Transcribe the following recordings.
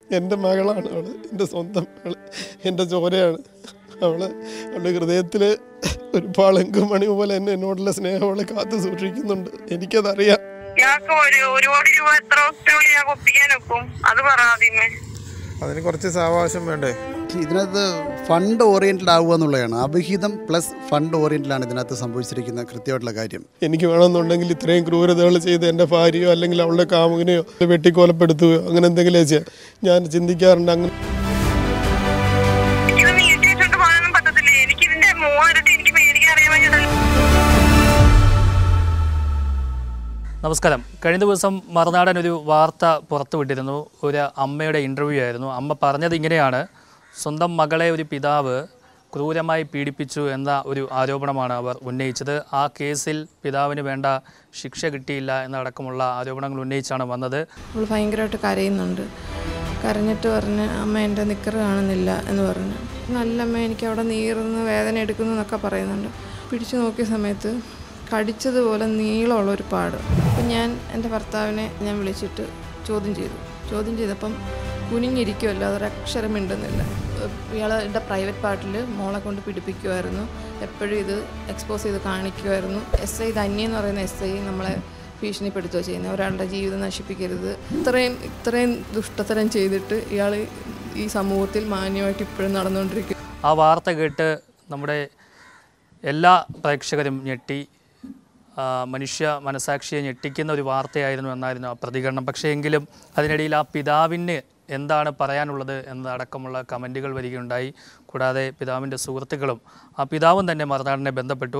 എൻ്റെ മകളാണ് അവള് എൻ്റെ സ്വന്തം മകള് എൻ്റെ ചോരയാണ് അവള് അവളുടെ ഹൃദയത്തിൽ ഒരു പളങ്ക് മണി പോലെ എന്നെ എന്നോടുള്ള സ്നേഹം അവളെ കാത്തു സൂക്ഷിക്കുന്നുണ്ട് എനിക്കതറിയാം ഇയാൾക്ക് ഒരു ഒരു കോടി രൂപ എത്ര ദിവസത്തിനുള്ളിൽ ഞാൻ ഒപ്പിക്കാൻ ഒക്കും അത് പറ ആദ്യമേ അതിന് കുറച്ച് സാവകാശം വേണ്ടേ ഇതിനകത്ത് ഫണ്ട് ഓറിയൻറ്റഡ് ആവുക എന്നുള്ളതാണ് അവിഹിതം പ്ലസ് ഫണ്ട് ഓറിയൻറ്റഡാണ് ഇതിനകത്ത് സംഭവിച്ചിരിക്കുന്ന കൃത്യമായിട്ടുള്ള കാര്യം എനിക്ക് വേണമെന്നുണ്ടെങ്കിൽ ഇത്രയും ക്രൂരതകൾ ചെയ്ത് എൻ്റെ ഭാര്യയോ അല്ലെങ്കിൽ അവളുടെ കാമുകനെയോ വെട്ടിക്കൊലപ്പെടുത്തുകയോ അങ്ങനെ എന്തെങ്കിലും ചെയ്യാം ഞാൻ ചിന്തിക്കാറുണ്ട് അങ്ങനെ ഇത് നീട്ടി വെച്ചോണ്ട് പോകാനൊന്നും പറ്റത്തില്ല എനിക്ക് ഇതിന്റെ മൂന്നിരട്ടി എനിക്ക് മേടിക്കാൻ അറിയാൻ വേണ്ടിയിട്ടല്ല നമസ്കാരം കഴിഞ്ഞ ദിവസം മറുനാടൻ ഒരു വാർത്ത പുറത്തുവിട്ടിരുന്നു ഒരു അമ്മയുടെ ഇൻ്റർവ്യൂ ആയിരുന്നു അമ്മ പറഞ്ഞത് ഇങ്ങനെയാണ് സ്വന്തം മകളെ ഒരു പിതാവ് ക്രൂരമായി പീഡിപ്പിച്ചു എന്ന ഒരു ആരോപണമാണ് അവർ ഉന്നയിച്ചത് ആ കേസിൽ പിതാവിന് വേണ്ട ശിക്ഷ കിട്ടിയില്ല എന്നടക്കമുള്ള ആരോപണങ്ങൾ ഉന്നയിച്ചാണ് വന്നത് അവൾ ഭയങ്കരമായിട്ട് കരയുന്നുണ്ട് കരഞ്ഞിട്ട് പറഞ്ഞ് അമ്മ എൻ്റെ നിക്കറ് കാണുന്നില്ല എന്ന് പറഞ്ഞു നല്ല അമ്മ എനിക്ക് അവിടെ നീറുന്നു വേദന എടുക്കുന്നു എന്നൊക്കെ പറയുന്നുണ്ട് പിടിച്ചു നോക്കിയ സമയത്ത് കടിച്ചതുപോലെ നീളമുള്ള ഒരു പാട് അപ്പം ഞാൻ എൻ്റെ ഭർത്താവിനെ ഞാൻ വിളിച്ചിട്ട് ചോദ്യം ചെയ്തു ചോദ്യം ചെയ്തപ്പം കുനിഞ്ഞിരിക്കുമല്ലോ അതൊരക്ഷരം മിണ്ടുന്നില്ല ഇയാളുടെ പ്രൈവറ്റ് പാർട്ടിൽ മോളെ കൊണ്ട് പിടിപ്പിക്കുമായിരുന്നു എപ്പോഴും ഇത് എക്സ്പോസ് ചെയ്ത് കാണിക്കുമായിരുന്നു എസ് ഐ ധന്യ എന്ന് പറയുന്ന എസ് ഐ നമ്മളെ ഭീഷണിപ്പെടുത്തുകയോ ചെയ്യുന്നത് ഒരാളുടെ ജീവിതം നശിപ്പിക്കരുത് ഇത്രയും ഇത്രയും ദുഷ്ടത്തരം ചെയ്തിട്ട് ഇയാൾ ഈ സമൂഹത്തിൽ മാന്യമായിട്ട് ഇപ്പോഴും നടന്നുകൊണ്ടിരിക്കും ആ വാർത്ത കേട്ട് നമ്മുടെ എല്ലാ പ്രേക്ഷകരും ഞെട്ടി ആ, മനുഷ്യ മനസാക്ഷിയെ ഞെട്ടിക്കുന്ന ഒരു വാർത്തയായിരുന്നു എന്നായിരുന്നു ആ പ്രതികരണം പക്ഷേ എങ്കിലും അതിനിടയിൽ ആ പിതാവിന് എന്താണ് പറയാനുള്ളത് എന്നതടക്കമുള്ള കമൻറ്റുകൾ വരികയുണ്ടായി കൂടാതെ പിതാവിൻ്റെ സുഹൃത്തുക്കളും ആ പിതാവും തന്നെ മറുനാടിനെ ബന്ധപ്പെട്ടു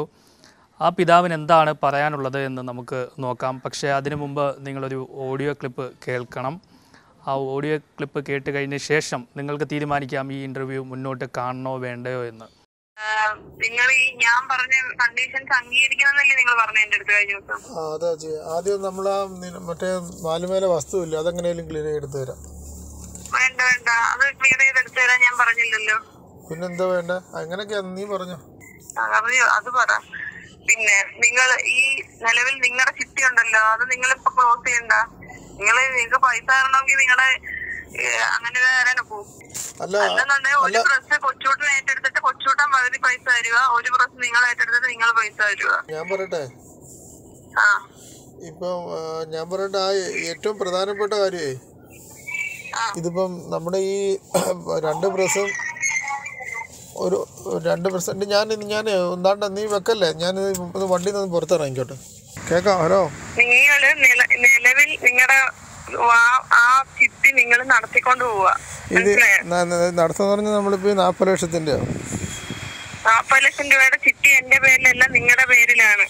ആ പിതാവിന് എന്താണ് പറയാനുള്ളത് എന്ന് നമുക്ക് നോക്കാം പക്ഷേ അതിനു മുമ്പ് നിങ്ങളൊരു ഓഡിയോ ക്ലിപ്പ് കേൾക്കണം ആ ഓഡിയോ ക്ലിപ്പ് കേട്ട് കഴിഞ്ഞ ശേഷം നിങ്ങൾക്ക് തീരുമാനിക്കാം ഈ ഇൻ്റർവ്യൂ മുന്നോട്ട് കാണണോ വേണ്ടയോ എന്ന് നിങ്ങൾ ഈ ഞാൻ പറഞ്ഞ കണ്ടീഷൻസ് അംഗീകരിക്കണമെന്നല്ലേ നിങ്ങൾ പറഞ്ഞ എന്റെ അടുത്ത് കഴിഞ്ഞ ദിവസം ആ അതാ ചെയ്യ ആദ്യം നമ്മൾ ആ നി- മറ്റേ നാലുമേലെ വസ്തുവില്ല അതെങ്ങനെയും ക്ലിയർ ചെയ്തെടുത്ത് തരാം വേണ്ട വേണ്ട അത് ക്ലിയർ ചെയ്തെടുത്തു തരാൻ ഞാൻ പറഞ്ഞില്ലല്ലോ പിന്നെന്താ വേണ്ട അങ്ങനെയൊക്കെയാ നീ പറഞ്ഞോ ആ, അത് അത് പറ പിന്നെ നിങ്ങൾ ഈ നിലവിൽ നിങ്ങളുടെ ചിട്ടി ഉണ്ടല്ലോ അത് നിങ്ങൾ ഇപ്പൊ ക്ലോസ് ചെയ്യണ്ട നിങ്ങൾ നിങ്ങൾക്ക് പൈസ തരണമെങ്കിൽ നിങ്ങളുടെ അങ്ങനെ തരാൻ പോകും അല്ല അല്ലെന്നുണ്ടെങ്കിൽ ഒരു പ്രസ് കൊച്ചൂട്ടൻ ഏറ്റെടുത്തിട്ട് കൊച്ചൂട്ടൻ പകുതി പൈസ തരിക ഒരു പ്രസ് നിങ്ങൾ ഏറ്റെടുത്തിട്ട് നിങ്ങൾ പൈസ തരിക ഞാൻ പറയട്ടെ ആ ഇപ്പം ആ, ഞാൻ പറയട്ടെ ആ ഏറ്റവും പ്രധാനപ്പെട്ട കാര്യമേ ആ. ഇതിപ്പം നമ്മുടെ ഈ രണ്ട് പ്രസും ഒരു രണ്ട് പെർസെൻറ്റ് ഞാൻ ഞാൻ ഒന്നാണ്ട് നീ വെക്കല്ലേ ഞാൻ വണ്ടിയിൽ നിന്ന് പുറത്തിറങ്ങിക്കോട്ടെ കേൾക്കാം ഹലോ നിങ്ങള് നില- നിലവിൽ നിങ്ങളുടെ ആ ചിട്ടി നിങ്ങൾ നടത്തിക്കൊണ്ട് പോവുക ഇത് മനസ്സിലായോ നടത്തുന്ന പറഞ്ഞാൽ നമ്മളിപ്പോൾ ഈ നാൽപ്പത് ലക്ഷത്തിൻ്റെ നാപ്പത് ലക്ഷം രൂപയുടെ ചിട്ടി എന്റെ പേരിലല്ല നിങ്ങളുടെ പേരിലാണ്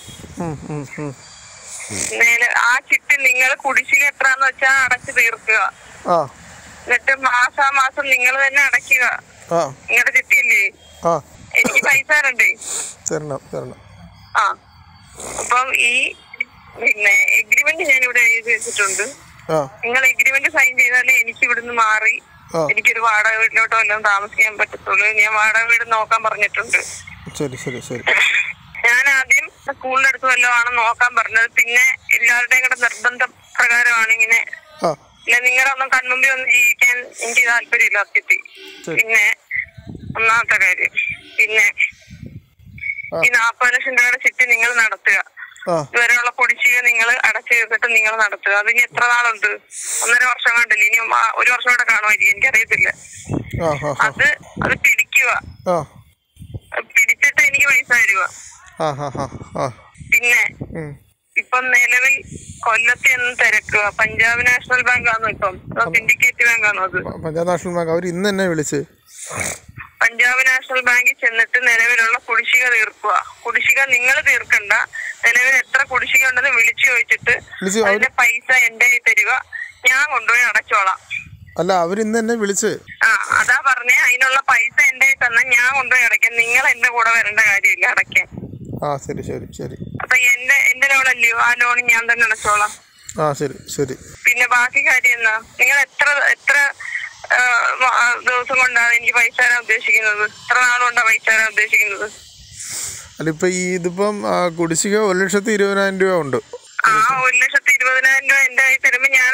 നില- ആ ചിട്ടി നിങ്ങൾ കുടിശ്ശിക എത്രാന്ന് വെച്ചാ അടച്ചു തീർക്കുക ആ എന്നിട്ട് മാസാമാസം നിങ്ങൾ തന്നെ അടയ്ക്കുക ആ നിങ്ങളുടെ ചിട്ടിയില്ലേ ആ എനിക്ക് പൈസ തരണ്ടേ തരണം തരണം ആ അപ്പം ഈ പിന്നെ എഗ്രിമെന്റ് ഞാൻ ഇവിടെ എഴുതി വെച്ചിട്ടുണ്ട് ആ നിങ്ങൾ എഗ്രിമെന്റ് സൈൻ ചെയ്താലേ എനിക്ക് ഇവിടുന്ന് മാറി ആ. എനിക്കൊരു വാടക വീട്ടിലോട്ടോ വല്ലതും താമസിക്കാൻ പറ്റത്തുള്ളൂ ഞാൻ വാടക വീട് നോക്കാൻ പറഞ്ഞിട്ടുണ്ട് ശരി ശരി ശരി ഞാൻ ആദ്യം സ്കൂളിന്റെ അടുത്ത് വല്ലതും ആണ് നോക്കാൻ പറഞ്ഞത് പിന്നെ എല്ലാവരുടെയും കൂടെ നിർബന്ധ പ്രകാരമാണ് ഇങ്ങനെ ആ ഇല്ല നിങ്ങളുടെ ഒന്നും കൺമുമ്പിൽ ഒന്നും ജീവിക്കാൻ എനിക്ക് താല്പര്യമില്ല സത്യത്തിൽ പിന്നെ ഒന്നാമത്തെ കാര്യം പിന്നെ ഈ നാപ്പത് ലക്ഷം രൂപയുടെ ചിട്ടി നിങ്ങൾ നടത്തുക ആ ഇതുവരെയുള്ള കുടിശ്ശിക നിങ്ങൾ അടച്ചു തീർത്തിട്ട് നിങ്ങൾ നടത്തുക അത് ഇനി എത്ര നാളുണ്ട് ഒന്നര വർഷം കണ്ടില്ല ഇനി ആ- ഒരു വർഷം കൂടെ കാണുമായിരിക്കും എനിക്കറിയത്തില്ല ആ ആ ആ അത് അത് പിടിക്കുക ആ പിടിച്ചിട്ട് എനിക്ക് പൈസ തരുക ആ ആ ആ ആ പിന്നെ ഉം. ഇപ്പം നിലവിൽ കൊല്ലത്തെ ഒന്ന് തിരക്കുക പഞ്ചാബ് നാഷണൽ ബാങ്ക് ആണോ ഇപ്പം അതോ സിൻഡിക്കേറ്റ് ബാങ്ക് ആണോ അത് പ- പഞ്ചാബ് നാഷണൽ ബാങ്ക് അവർ ഇന്ന് തന്നെ വിളിച്ച് പഞ്ചാബ് നാഷണൽ ബാങ്കിൽ ചെന്നിട്ട് നിലവിലുള്ള കുടിശ്ശിക തീർക്കുക കുടിശ്ശിക നിങ്ങൾ തീർക്കണ്ട നിലവിൽ എത്ര കുടിശ്ശിക ഉണ്ടെന്ന് വിളിച്ചു ചോദിച്ചിട്ട് വിളിച്ച് അവര് അതിന്റെ പൈസ എന്റെ കയ്യിൽ തരിക ഞാൻ കൊണ്ടുപോയി അടച്ചോളാം അല്ല അവർ ഇന്ന് തന്നെ വിളിച്ച് ആ അതാ പറഞ്ഞേ അതിനുള്ള പൈസ എന്റെ കയ്യിൽ തന്നാൽ ഞാൻ കൊണ്ടുപോയി അടയ്ക്കാം നിങ്ങൾ എന്റെ കൂടെ വരേണ്ട കാര്യമില്ല അടയ്ക്കാൻ ആ ശരി ശരി ശരി അപ്പൊ എന്റെ എന്റെ ലോണല്ലയോ ആ ലോൺ ഞാൻ തന്നെ അടച്ചോളാം ആ ശരി ശരി പിന്നെ ബാക്കി കാര്യം എന്നാ നിങ്ങൾ എത്ര എത്ര ആ, മ- ആ, ദിവസം കൊണ്ടാണ് എനിക്ക് പൈസ തരാൻ ഉദ്ദേശിക്കുന്നത് എത്ര നാളുകൊണ്ടാ പൈസ തരാൻ ഉദ്ദേശിക്കുന്നത് അല്ല ഇപ്പം ഈ ഇതിപ്പം ആ, കുടിശ്ശിക ഒരു ലക്ഷത്തി ഇരുപതിനായിരം രൂപ ഉണ്ട് ആ ഒരു ലക്ഷത്തി ഇരുപതിനായിരം രൂപ എന്റെ കയ്യിൽ തരുമ്പോ ഞാനത് അടച്ചോളാം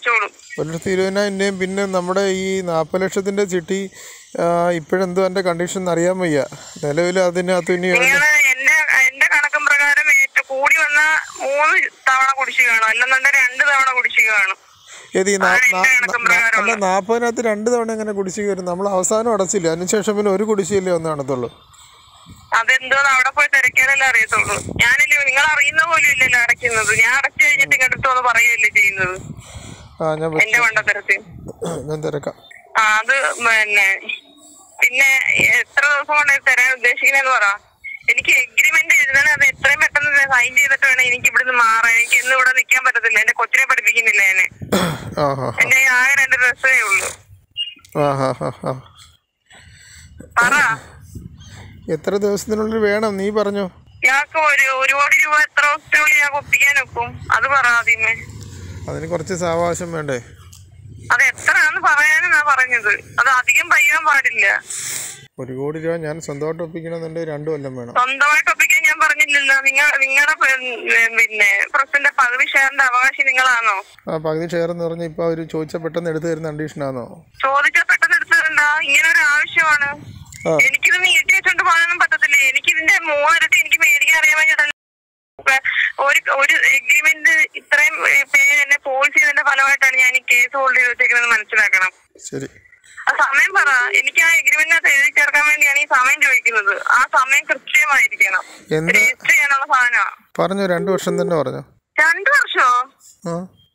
അടച്ചോളും ഒരു ലക്ഷത്തി ഇരുപതിനായിരം പിന്നെ നമ്മുടെ ഈ നാൽപ്പത് ലക്ഷത്തിൻ്റെ ചിട്ടി ഇപ്പോഴെന്തോ എൻ്റെ കണ്ടീഷൻ അറിയാൻ വയ്യ നിലവിൽ അതിനകത്ത് ഇനി നിങ്ങള് എന്റെ എന്റെ കണക്കും പ്രകാരം ഏറ്റവും കൂടി വന്ന മൂന്ന് തവണ കുടിശ്ശിക കാണും അല്ലെന്നുണ്ടെങ്കിൽ രണ്ട് തവണ കുടിശ്ശിക കാണും ഏത് ഈ നാ- അതാണ് നാ- എൻ്റെ കണക്കും നാ- അല്ല പ്രകാരമുള്ളത്. നാൽപ്പതിനകത്ത് രണ്ട് തവണ എങ്ങനെ കുടിശ്ശിക വരും നമ്മൾ അവസാനം അടച്ചില്ല അതിനുശേഷം പിന്നെ ഒരു കുടിശ്ശികയില്ലേ ഒന്ന് കാണത്തുള്ളൂ അതെന്തോന്ന് അവിടെ പോയി തിരക്കിയാലല്ലേ അറിയത്തുള്ളൂ ഞാനല്ലേ നിങ്ങൾ അറിയുന്ന പോലും ഇല്ലല്ലോ അടയ്ക്കുന്നത് ഞാൻ അടച്ചു കഴിഞ്ഞിട്ട് ഇങ്ങോട്ട് വന്ന് പറയുകയല്ലേ ചെയ്യുന്നത് ആ ഞാൻ വെ- എന്റെ മണ്ടത്തരത്തിൽ ഞാൻ തിരക്കാം ആ അത് പിന്നെ പിന്നെ എത്ര ദിവസം കൊണ്ട് ഇത് തരാൻ ഉദ്ദേശിക്കുന്നതെന്ന് പറ എനിക്ക് എഗ്രിമെന്റ് എഴുതണേ അത് എത്രയും പെട്ടെന്ന് സൈൻ ചെയ്തിട്ട് വേണം എനിക്ക് ഇവിടുന്ന് മാറാൻ എനിക്ക് ഇന്ന് ഇവിടെ നിൽക്കാൻ പറ്റത്തില്ല എന്റെ കൊച്ചിനെ പഠിപ്പിക്കുന്നില്ല എന്നെ ആ ഹാ എന്റെ കയ്യിൽ ആകെ രണ്ട് ഡ്രസ്സേ ഉള്ളൂ ആ ഹാ ഹാ ഹാ പറ എത്ര ദിവസത്തിനുള്ളിൽ വേണം നീ പറഞ്ഞോ ഇയാൾക്ക് ഒരു ഒരു കോടി രൂപ എത്ര ദിവസത്തിനുള്ളിൽ ഞാൻ ഒപ്പിക്കാൻ ഒക്കും അത് പറ ആദ്യമേ അതിന് കുറച്ച് സാവകാശം വേണ്ടേ അത് എത്രയാന്ന് പറയാനാ പറഞ്ഞത് അത് അധികം പയ്യാൻ പാടില്ല ഒരു കോടി രൂപ ഞാൻ സ്വന്തമായിട്ട് ഒപ്പിക്കണമെന്നുണ്ടെങ്കിൽ രണ്ടു കൊല്ലം വേണം സ്വന്തമായിട്ട് ഒപ്പിക്കാൻ ഞാൻ പറഞ്ഞില്ലല്ലോ നിങ്ങൾ നിങ്ങളുടെ പിന്നെ പ്രസിന്റെ പകുതി ഷെയറിന്റെ അവകാശി നിങ്ങളാണോ ആ പകുതി ഷെയർ എന്ന് പറഞ്ഞാൽ ഇപ്പോൾ അവർ ചോദിച്ചാൽ പെട്ടെന്ന് എടുത്തു തരുന്ന കണ്ടീഷനാണോ ചോദിച്ചാൽ പെട്ടെന്ന് എടുത്തിട്ടുണ്ടാ ഇങ്ങനെ ഒരു ആവശ്യമാണ് ആ. എനിക്കിത് നീട്ടി വെച്ചോണ്ട് പോകാനൊന്നും പറ്റത്തില്ല എനിക്ക് ഇതിന്റെ മൂന്നിരട്ടി എനിക്ക് മേടിക്കാൻ അറിയാൻ വേണ്ടിട്ടല്ല ഒരു ഒരു എഗ്രിമെന്റ് ഇത്രയും ഏ, പേര് എന്നെ പോളിസി ചെയ്തതിന്റെ ഫലമായിട്ടാണ് ഞാൻ ഈ കേസ് ഹോൾഡ് ചെയ്ത് വെച്ചേക്കുന്നത് മനസ്സിലാക്കണം ശരി ആ സമയം പറ എനിക്ക് ആ എഗ്രിമെന്റിനകത്ത് എഴുതി ചേർക്കാൻ വേണ്ടിയാണ് ഈ സമയം ചോദിക്കുന്നത് ആ സമയം കൃത്യമായിരിക്കണം എന്ത് രജിസ്റ്റർ ചെയ്യാനുള്ള സാധനമാണ് പറഞ്ഞു രണ്ടു വർഷം തന്നെ പറഞ്ഞു രണ്ടു വർഷമോ ആ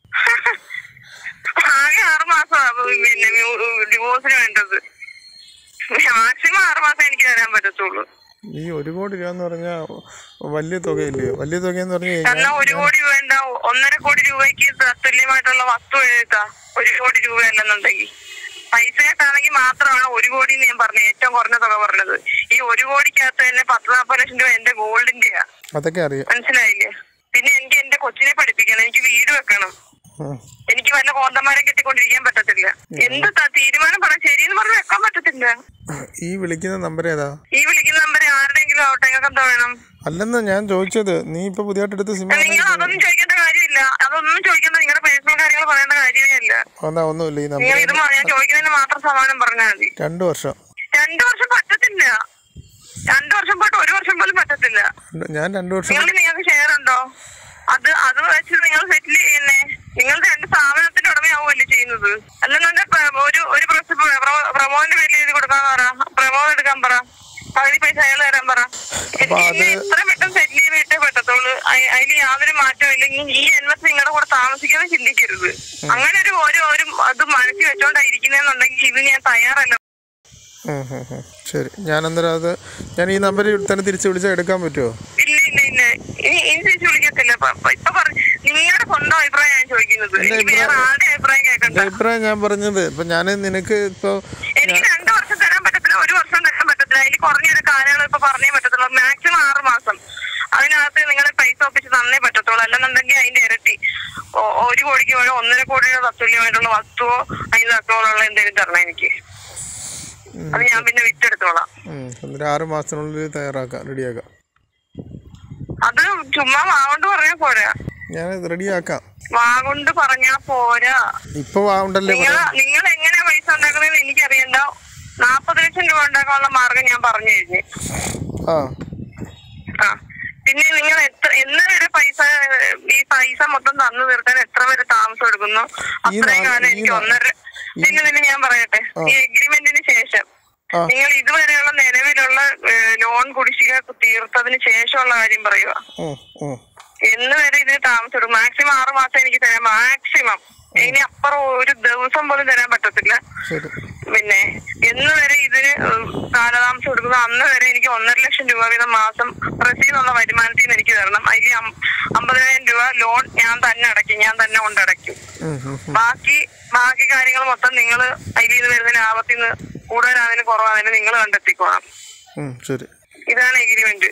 ആകെ ആറ് മാസമാണ് പിന്നെ ഡിവോഴ്സിന് വേണ്ടത് മാക്സിമം ആറ് മാസം എനിക്ക് തരാൻ പറ്റത്തുള്ളൂ ഈ ഒരു കോടി രൂപ എന്ന് പറഞ്ഞാൽ വലിയ തുകയില്ലയോ വലിയ തുക എന്ന് പറഞ്ഞു കഴിഞ്ഞാൽ എന്നാ ഒരു കോടി വേണ്ട ഒന്നര കോടി രൂപയ്ക്ക് തത്തുല്യമായിട്ടുള്ള വസ്തു എഴുതാ ഒരു കോടി രൂപ അല്ലെന്നുണ്ടെങ്കിൽ പൈസയായിട്ടാണെങ്കിൽ മാത്രമാണ് ഒരു കോടി എന്ന് ഞാൻ പറഞ്ഞത് ഏറ്റവും കുറഞ്ഞ തുക പറഞ്ഞത് ഈ ഒരു കോടിക്കകത്ത് തന്നെ പത്ത് നാൽപ്പത് ലക്ഷം രൂപ എന്റെ ഗോൾഡിന്റെയാ അതൊക്കെ അറിയാം മനസ്സിലായില്ലേ പിന്നെ എനിക്ക് എന്റെ കൊച്ചിനെ പഠിപ്പിക്കണം എനിക്ക് വീട് വെക്കണം ഉം. എനിക്ക് വല്ല കോന്തന്മാരെ കെട്ടിക്കൊണ്ടിരിക്കാൻ പറ്റത്തില്ല എന്ത് ത- തീരുമാനം പറ ശരിയെന്ന് പറഞ്ഞ് വെക്കാൻ പറ്റത്തില്ല ഈ വിളിക്കുന്ന നമ്പർ ഏതാ ഈ വിളിക്കുന്ന നമ്പർ ആരുടെങ്കിലും ആവട്ടെ നിങ്ങൾക്ക് എന്താ വേണം അല്ലെന്ന് ഞാൻ ചോദിച്ചത് നീ ഇപ്പൊ പുതിയതായിട്ട് എടുത്ത സിം നിങ്ങൾ അതൊന്നും ചോദിക്കേണ്ട കാര്യമില്ല അതൊന്നും ചോദിക്കേണ്ട നിങ്ങളുടെ പേഴ്സണൽ കാര്യങ്ങൾ പറയേണ്ട കാര്യമേ ഇല്ല ഒന്നാ ഒന്നുമില്ല ഈ നിങ്ങൾ നമ്പർ ഇത് മ- ഞാൻ ചോദിക്കുന്നതിന് മാത്രം സമാധാനം പറഞ്ഞാൽ മതി രണ്ടു വർഷം രണ്ടു വർഷം പറ്റത്തില്ല രണ്ടു വർഷം പോയിട്ട് ഒരു വർഷം പോലും പറ്റത്തില്ല രണ്ട്- ഞാൻ രണ്ടു വർഷം നിങ്ങൾ നിങ്ങൾക്ക് ഷെയർ ഉണ്ടോ അത് അത് വെച്ച് നിങ്ങൾ സെറ്റിൽ ചെയ്യുന്നേ നിങ്ങൾ രണ്ട് സ്ഥാപനത്തിന്റെ ഉടമയാവുമല്ലേ ചെയ്യുന്നത് അല്ലെന്നുണ്ടെ ഒരു ഒരു പ്രസ് പ്രമോദിന്റെ പേരിൽ എഴുതി കൊടുക്കാൻ പറ പ്രമോദ് എടുക്കാൻ പറ പകുതി പൈസ അയാൾ തരാൻ പറ അപ്പൊ അത് എന്നെ എത്ര പെട്ടെന്ന് സെറ്റിൽ ചെയ്തിട്ടേ പറ്റത്തുള്ളൂ അയ്- അതിൽ യാതൊരു മാറ്റവും ഇല്ലെങ്കിൽ ഈ ജന്മത്തിൽ നിങ്ങളുടെ കൂടെ താമസിക്കുന്നത് ചിന്തിക്കരുത് അങ്ങനെ ഒരു ഒരു ഒരു അത് മനസ്സിൽ വെച്ചോണ്ടായിരിക്കുന്നെന്നുണ്ടെങ്കിൽ ഇത് ഞാൻ തയ്യാറല്ല ഉം, ഉം, ഉം. ശരി ഞാൻ അന്നേരം അത് ഞാൻ ഈ നമ്പറിൽ തന്നെ തിരിച്ച് വിളിച്ചാൽ എടുക്കാൻ പറ്റുമോ ഇല്ല ഇല്ല ഇല്ല ഇനി ഇനി തിരിച്ചു വിളിക്കത്തില്ല ഇപ്പൊ ഇപ്പൊ പറഞ്ഞു നിങ്ങളുടെ സ്വന്തം അഭിപ്രായം ഞാൻ ചോദിക്കുന്നത് എനിക്ക് വേറെ ആരുടെ അഭിപ്രായം കേൾക്കണ്ട എൻ്റെ അഭിപ്രായം ഞാൻ പറഞ്ഞത് ഇപ്പൊ ഞാൻ നിനക്ക് ഇപ്പൊ എനിക്ക് രണ്ടു വർഷം തരാൻ പറ്റത്തില്ല ഒരു വർഷം തരാൻ പറ്റത്തില്ല അതിൽ കുറഞ്ഞൊരു കാലയളവ് ഇപ്പൊ പറഞ്ഞേ പറ്റത്തുള്ളൂ മാക്സിമം ആറ് മാസം അതിനകത്ത് നിങ്ങൾ പൈസ ഒപ്പിച്ച് തന്നേ പറ്റത്തുള്ളൂ അല്ലെന്നുണ്ടെങ്കിൽ അതിന്റെ ഇരട്ടി ഒ- ഒരു കോടിക്ക് വേണം ഒന്നര കോടിയുടെ തത്തുല്യമായിട്ടുള്ള വസ്തുവോ അതിന് തക്കോളുള്ള എന്തെങ്കിലും തരണം എനിക്ക് അത് ഞാൻ പിന്നെ വിറ്റെടുത്തോളാം ഉം, അന്നേരം ആറ് മാസത്തിനുള്ളിൽ തയ്യാറാക്കാം റെഡിയാക്കാം അത് ചുമ്മാ വാഗോണ്ട് പറഞ്ഞാ പോരാ ഞാൻ റെഡിയാക്കാം വാഗോണ്ട് പറഞ്ഞാ പോരാ ഇപ്പൊ ഉണ്ടല്ലേ നിങ്ങൾ നിങ്ങൾ എങ്ങനെ പൈസ ഉണ്ടാക്കുന്നതെന്ന് എനിക്കറിയണ്ട നാപ്പത് ലക്ഷം രൂപ ഉണ്ടാക്കാനുള്ള മാർഗം ഞാൻ പറഞ്ഞു കഴിഞ്ഞു ആ ആ പിന്നെ നിങ്ങൾ എത്ര എന്ന് വരെ പൈസ ഈ പൈസ മൊത്തം തന്നു തീർക്കാൻ എത്ര വരെ താമസം എടുക്കുന്നു അത്രയും നാ- കാലം ഈ എനിക്ക് നാ- ഒന്നര പിന്നെ പിന്നെ ഞാൻ പറയട്ടെ ഈ എഗ്രിമെന്റിന് ശേഷം ആ. നിങ്ങൾ ഇതുവരെയുള്ള നിലവിലുള്ള ലോൺ കുടിശ്ശിക തീർത്തതിന് ശേഷമുള്ള കാര്യം പറയുക ഉം, ഉം. എന്ന് വരെ ഇതിന് താമസം എടുക്കും മാക്സിമം ആറ് മാസം എനിക്ക് തരാം മാക്സിമം ഇനി അപ്പുറം ഒരു ദിവസം പോലും തരാൻ പറ്റത്തില്ല ശരി പിന്നെ എന്ന് വരെ ഇതിന് ഏഹ്, കാലതാമസം എടുക്കുന്ന അന്ന് വരെ എനിക്ക് ഒന്നര ലക്ഷം രൂപ വീതം മാസം പ്രസീന്നുള്ള വരുമാനത്തിൽ നിന്ന് എനിക്ക് തരണം അതിൽ അം- അമ്പതിനായിരം രൂപ ലോൺ ഞാൻ തന്നെ അടയ്ക്കും ഞാൻ തന്നെ കൊണ്ടടയ്ക്കും ഉം, ഉം, ഉം. ബാക്കി ബാക്കി കാര്യങ്ങൾ മൊത്തം നിങ്ങൾ അതിൽ നിന്ന് വരുന്ന ലാഭത്തിൽ നിന്ന് കൂടുതലാണെങ്കിലും കുറവാണെങ്കിലും നിങ്ങൾ കണ്ടെത്തിക്കോളാം ഉം, ശരി ഇതാണ് എഗ്രിമെന്റ്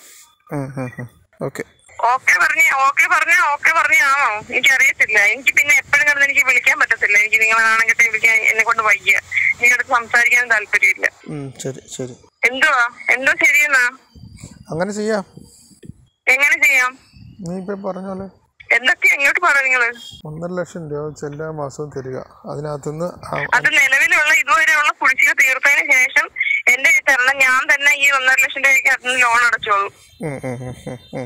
ഓക്കെ ഓക്കെ പറഞ്ഞ ഓക്കെ പറഞ്ഞ ഓക്കെ പറഞ്ഞാണോ എനിക്കറിയത്തില്ല എനിക്ക് പിന്നെ എപ്പോഴും കിടന്ന് എനിക്ക് വിളിക്കാൻ പറ്റത്തില്ല എനിക്ക് നിങ്ങളെ നാണക്കെട്ടെ വിളിക്കാൻ എന്നെ കൊണ്ട് വയ്യ നിങ്ങളുടെ സംസാരിക്കാൻ താല്പര്യമില്ല ശരി ശരി എന്തുവാ എന്തോ ശരിയെന്നാ അങ്ങനെ ചെയ്യാം എങ്ങനെ ചെയ്യാം നീ ഇപ്പൊ പറഞ്ഞോലെ എന്തൊക്കെ എങ്ങോട്ട് പറ നിങ്ങള് ഒന്നര ലക്ഷം രൂപ വെച്ച് എല്ലാ മാസവും തരിക അതിനകത്തുനിന്ന് ആ- അത് നിലവിലുള്ള ഇതുവരെയുള്ള കുടിശ്ശിക തീർത്തതിന് ശേഷം എന്റെ കയ്യിൽ തരണം ഞാൻ തന്നെ ഈ ഒന്നര ലക്ഷം രൂപയ്ക്ക് അതിന് ലോൺ അടച്ചോളൂ ഉം, ഉം, ഉം, ഉം, ഉം.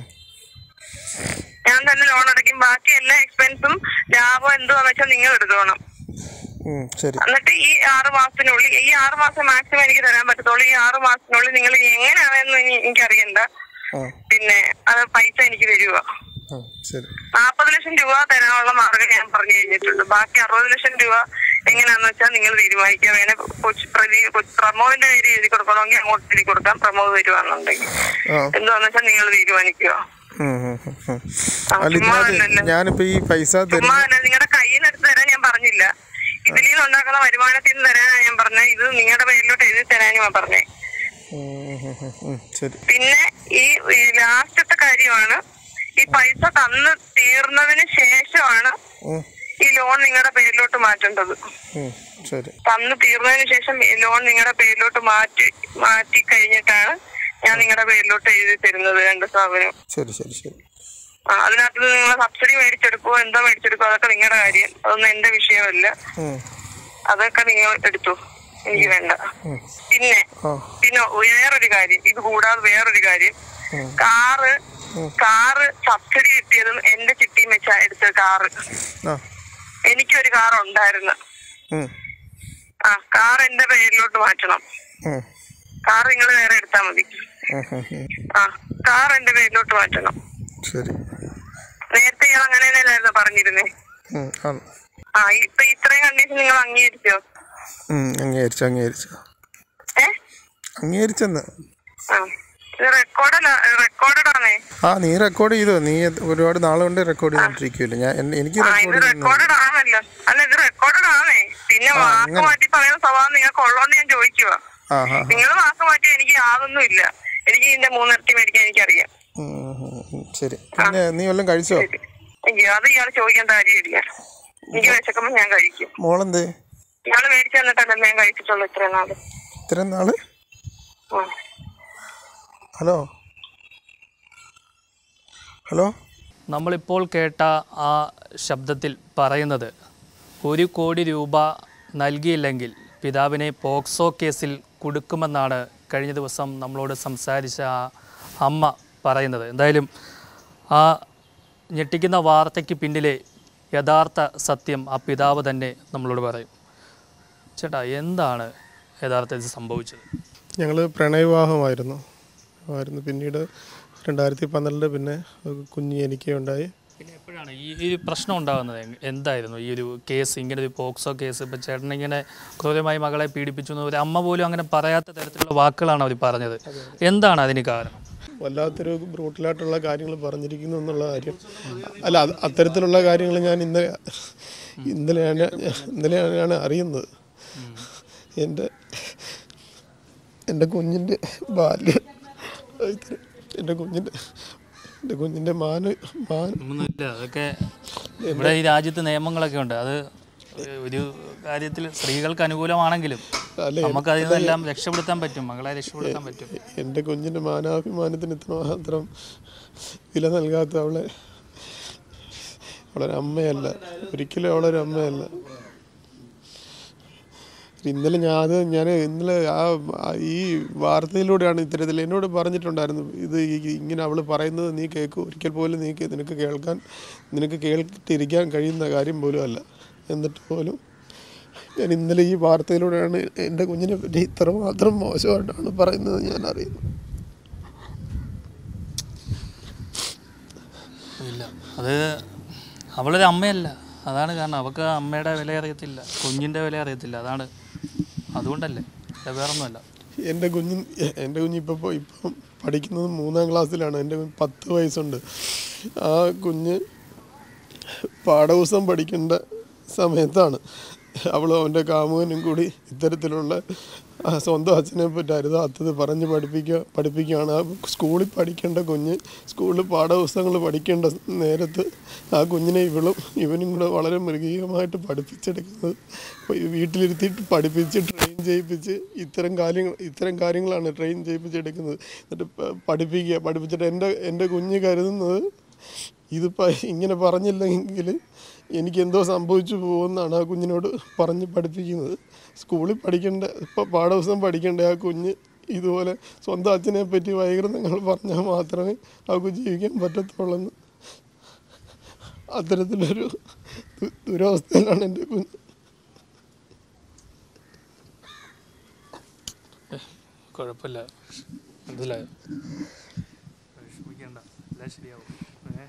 ഞാൻ തന്നെ ലോൺ അടയ്ക്കും ബാക്കി എല്ലാ എക്സ്പെൻസും ലാഭം എന്തുവാന്ന് വെച്ചാൽ നിങ്ങൾ എടുത്തോണം ഉം, ശരി എന്നിട്ട് ഈ ആറ് മാസത്തിനുള്ളിൽ ഈ ആറ് മാസം മാക്സിമം എനിക്ക് തരാൻ പറ്റത്തുള്ളൂ ഈ ആറ് മാസത്തിനുള്ളിൽ നിങ്ങൾ എങ്ങനെയാണെന്ന് ഇനി എനിക്കറിയണ്ട ആ പിന്നെ അത് പൈസ എനിക്ക് തരുക ആ ശരി നാൽപ്പത് ലക്ഷം രൂപ തരാനുള്ള മാർഗം ഞാൻ പറഞ്ഞു കഴിഞ്ഞിട്ടുണ്ട് ബാക്കി അറുപത് ലക്ഷം രൂപ എങ്ങനെയാന്ന് വെച്ചാൽ നിങ്ങൾ തീരുമാനിക്കുക വേണേ കൊച്ചു പ്രതി കൊച്ചു പ്രമോദിന്റെ പേര് എഴുതി കൊടുക്കണമെങ്കിൽ അങ്ങോട്ട് എഴുതി കൊടുക്കാം പ്രമോദ് വരുവാന്നുണ്ടെങ്കിൽ ആ എന്താന്ന് വെച്ചാൽ നിങ്ങൾ തീരുമാനിക്കുക ഉം, ഉം, ഉം, ഉം. ആ, അല്ല ചുമ്മാ ഇതിനകത്ത് അല്ലല്ലോ. ഞാനിപ്പോ ഈ പൈസ തരുന്ന ചുമ്മാ അല്ല നിങ്ങളുടെ കയ്യിൽ നിന്ന് എടുത്ത് തരാൻ ഞാൻ പറഞ്ഞില്ല ഇതിൽ നിന്ന് ഉണ്ടാക്കുന്ന വരുമാനത്തിൽ നിന്ന് തരാനാണ് ഞാൻ പറഞ്ഞത് ഇത് നിങ്ങളുടെ പേരിലോട്ട് എഴുതി തരാനും ഞാൻ പറഞ്ഞേ ഉം, ഉം, ഉം, ഉം, ഉം, ശരി പിന്നെ ഈ ഈ ലാസ്റ്റത്തെ കാര്യമാണ് ഈ പൈസ തന്ന് തീർന്നതിന് ശേഷമാണ് ഉം, ഈ ലോൺ നിങ്ങളുടെ പേരിലോട്ട് മാറ്റേണ്ടത് ഉം, ശരി തന്ന് തീർന്നതിന് ശേഷം ഈ ലോൺ നിങ്ങളുടെ പേരിലോട്ട് മാറ്റി മാറ്റി കഴിഞ്ഞിട്ടാണ് ഞാൻ നിങ്ങളുടെ പേരിലോട്ട് എഴുതി തരുന്നത് രണ്ട് സ്ഥാപനം ശരി ശരി ശരി ആ അതിനകത്ത് നിങ്ങൾ സബ്സിഡി മേടിച്ചെടുക്കുവോ എന്തോ മേടിച്ചെടുക്കുവോ അതൊക്കെ നിങ്ങളുടെ കാര്യം അതൊന്നും എന്റെ വിഷയമല്ല ഉം, അതൊക്കെ നിങ്ങൾ എടുത്തു എനിക്ക് വേണ്ട ഉം. പിന്നെ ആ പിന്നെ വേറൊരു കാര്യം ഇത് കൂടാതെ വേറൊരു കാര്യം ഉം. കാറ് കാറ് സബ്സിഡി കിട്ടിയതും എന്റെ ചിട്ടിയും വെച്ചാ എടുത്ത കാറ് ആ എനിക്കൊരു കാർ ഉണ്ടായിരുന്നു ഉം, ആ കാർ എന്റെ പേരിലോട്ട് മാറ്റണം ഉം, കാർ നിങ്ങൾ വേറെ എടുത്താൽ മതി ഉം, ഉം, ഉം. ആ കാർ എന്റെ പേരിലോട്ട് മാറ്റണം ശരി നേരത്തെ ഇയാൾ അങ്ങനെ തന്നെയല്ലായിരുന്നു പറഞ്ഞിരുന്നേ ഉം, ആണ് ആ ഇപ്പൊ ഇത്രയും കണ്ടീഷൻ നിങ്ങൾ അംഗീകരിച്ചോ ഉം, അംഗീകരിച്ചു അംഗീകരിച്ചു ഏ അംഗീകരിച്ചെന്ന് ആ ഇത് റെക്കോർഡ് റെക്കോർഡഡ് ആണേ ആ നീ റെക്കോർഡ് ചെയ്തോ നീ എത് ഒരുപാട് നാളെ കൊണ്ട് റെക്കോർഡ് ചെയ്തോണ്ടിരിക്കുമല്ലോ ഞാൻ എൻ- എനിക്ക് ആ ഇത് റെക്കോർഡ് ചെയ്യുന്നു റെക്കോർഡഡ് ആണല്ലോ അല്ല ഇത് റെക്കോർഡഡ് ആണേ പിന്നെ വാക്ക് മാറ്റി പറയുന്ന സ്വഭാവം നിങ്ങൾക്ക് ഉള്ളോന്ന് ഞാൻ ചോദിക്കുക ആ ആ നിങ്ങൾ വാക്ക് മാറ്റി എനിക്ക് യാതൊന്നും ഇല്ല എനിക്ക് ഇതിന്റെ മൂന്നിരട്ടി മേടിക്കാൻ എനിക്കറിയാം ഉം, ഉം, ഉം, ശരി പിന്നെ നീ വല്ലതും കഴിച്ചോ അയ്യോ അത് ഇയാൾ ചോദിക്കേണ്ട കാര്യമില്ല എനിക്ക് വിശക്കുമ്പോ ഞാൻ കഴിക്കും മോളെന്തേ ഇയാള് മേടിച്ചു തന്നിട്ടല്ലേ ഞാൻ കഴിച്ചിട്ടുള്ളൂ ഇത്രയും നാള് ഇത്രയും നാള് ആ. ഹലോ ഹലോ നമ്മളിപ്പോൾ കേട്ട ആ ശബ്ദത്തിൽ പറയുന്നത് ഒരു കോടി രൂപ നൽകിയില്ലെങ്കിൽ പിതാവിനെ പോക്സോ കേസിൽ കുടുക്കുമെന്നാണ് കഴിഞ്ഞ ദിവസം നമ്മളോട് സംസാരിച്ച ആ അമ്മ പറയുന്നത് എന്തായാലും ആ ഞെട്ടിക്കുന്ന വാർത്തയ്ക്ക് പിന്നിലെ യഥാർത്ഥ സത്യം ആ പിതാവ് തന്നെ നമ്മളോട് പറയും ചേട്ടാ എന്താണ് യഥാർത്ഥത്തിൽ സംഭവിച്ചത് ഞങ്ങൾ പ്രണയവിവാഹമായിരുന്നു ആയിരുന്നു പിന്നീട് രണ്ടായിരത്തി പന്ത്രണ്ട് പിന്നെ ഒരു കുഞ്ഞ് എനിക്ക് ഉണ്ടായി പിന്നെ എപ്പോഴാണ് ഈ ഈ പ്രശ്നം ഉണ്ടാകുന്നത് എങ്- എന്തായിരുന്നു ഈ ഒരു കേസ് ഇങ്ങനെ ഒരു പോക്സോ കേസ് ഇപ്പം ചേട്ടൻ ഇങ്ങനെ ക്രൂരമായി മകളെ പീഡിപ്പിച്ചു എന്ന് ഒരു അമ്മ പോലും അങ്ങനെ പറയാത്ത തരത്തിലുള്ള വാക്കുകളാണ് അവർ പറഞ്ഞത് എന്താണ് അതിന് കാരണം വല്ലാത്തൊരു ബ്രൂട്ടലായിട്ടുള്ള കാര്യങ്ങൾ പറഞ്ഞിരിക്കുന്നു എന്നുള്ള കാര്യം അല്ല അത് അത്തരത്തിലുള്ള കാര്യങ്ങൾ ഞാൻ ഇന്നലെ ഇന്നലെയാണ് ഇന്നലെയാണ് അറിയുന്നത് എൻ്റെ എൻ്റെ കുഞ്ഞിൻ്റെ ബാല്യം എൻ്റെ കുഞ്ഞിൻ്റെ എൻ്റെ കുഞ്ഞിൻ്റെ മാന മാന ഒന്നുമില്ല അതൊക്കെ ഇവിടെ ഈ രാജ്യത്ത് നിയമങ്ങളൊക്കെ ഉണ്ട് അത് ഒരു കാര്യത്തിൽ സ്ത്രീകൾക്ക് അനുകൂലമാണെങ്കിലും അല്ല നമുക്ക് അതിൽ നിന്നെല്ലാം രക്ഷപ്പെടുത്താൻ പറ്റും മകളെ രക്ഷപ്പെടുത്താൻ പറ്റും എൻ്റെ കുഞ്ഞിൻ്റെ മാനാഭിമാനത്തിന് ഇത്രമാത്രം വില നൽകാത്ത അവളെ അവളൊരു അമ്മയല്ല ഒരിക്കലും അവളൊരു അമ്മയല്ല ഇന്നലെ ഞാൻ അത് ഞാൻ ഇന്നലെ ആ ആ ഈ വാർത്തയിലൂടെയാണ് ഇത്തരത്തിൽ എന്നോട് പറഞ്ഞിട്ടുണ്ടായിരുന്നു ഇത് ഈ- ഇങ്ങനെ അവൾ പറയുന്നത് നീ കേൾക്കും ഒരിക്കൽ പോലും നീ കേ- നിനക്ക് കേൾക്കാൻ നിനക്ക് കേട്ടിരിക്കാൻ കഴിയുന്ന കാര്യം പോലും അല്ല എന്നിട്ട് പോലും ഞാൻ ഇന്നലെ ഈ വാർത്തയിലൂടെയാണ് എൻ്റെ കുഞ്ഞിനെ പറ്റി ഇത്രമാത്രം മോശമായിട്ടാണ് പറയുന്നത് ഞാൻ അറിയുന്നത് ഇല്ല അത് അവളൊരു അമ്മയല്ല അതാണ് കാരണം അവൾക്ക് അമ്മയുടെ വില അറിയത്തില്ല കുഞ്ഞിൻ്റെ വില അറിയത്തില്ല അതാണ് അതുകൊണ്ടല്ലേ അല്ല വേറൊന്നുമല്ല എൻ്റെ കുഞ്ഞ് എൻ്റെ കുഞ്ഞ് ഇപ്പോൾ ഇപ്പം പഠിക്കുന്നത് മൂന്നാം ക്ലാസ്സിലാണ് എൻ്റെ കുഞ്ഞ് പത്ത് വയസ്സുണ്ട് ആ കുഞ്ഞ് പാഠപുസ്തകം പഠിക്കേണ്ട സമയത്താണ് അവൾ അവൻ്റെ കാമുകനും കൂടി ഇത്തരത്തിലുള്ള ആ സ്വന്തം അച്ഛനെ പറ്റി അരുതാത്തത് പറഞ്ഞ് പഠിപ്പിക്കുക പഠിപ്പിക്കുകയാണ് ആ സ്കൂളിൽ പഠിക്കേണ്ട കുഞ്ഞ് സ്കൂളിൽ പാഠപുസ്തകങ്ങൾ പഠിക്കേണ്ട നേരത്ത് ആ കുഞ്ഞിനെ ഇവളും ഇവനും കൂടെ വളരെ മൃഗീയമായിട്ട് പഠിപ്പിച്ചെടുക്കുന്നത് അപ്പോൾ ഈ വീട്ടിലിരുത്തിയിട്ട് പഠിപ്പിച്ച് ട്രെയിൻ ചെയ്യിപ്പിച്ച് ഇത്തരം കാര്യങ്ങൾ ഇത്തരം കാര്യങ്ങളാണ് ട്രെയിൻ ചെയ്യിപ്പിച്ചെടുക്കുന്നത് എന്നിട്ട് പ- പഠിപ്പിക്കുക പഠിപ്പിച്ചിട്ട് എൻ്റെ എൻ്റെ കുഞ്ഞ് കരുതുന്നത് ഇതിപ്പോൾ ഇങ്ങനെ പറഞ്ഞില്ലെങ്കിൽ എനിക്ക് എന്തോ സംഭവിച്ചു പോകുമെന്നാണ് ആ കുഞ്ഞിനോട് പറഞ്ഞ് പഠിപ്പിക്കുന്നത് സ്കൂളിൽ പഠിക്കേണ്ട ഇപ്പോൾ പാഠപുസ്തകം പഠിക്കേണ്ട ആ കുഞ്ഞ് ഇതുപോലെ സ്വന്തം അച്ഛനെ പറ്റി വൈകൃതങ്ങൾ പറഞ്ഞാൽ മാത്രമേ അവർക്ക് ജീവിക്കാൻ പറ്റത്തുള്ളെന്ന് അത്തരത്തിലൊരു ദു- ദുരവസ്ഥയിലാണ് എൻ്റെ കുഞ്ഞ് കുഴപ്പമില്ല മനസ്സിലായോ വിഷമിക്കണ്ട എല്ലാം ശരിയാവും ഏ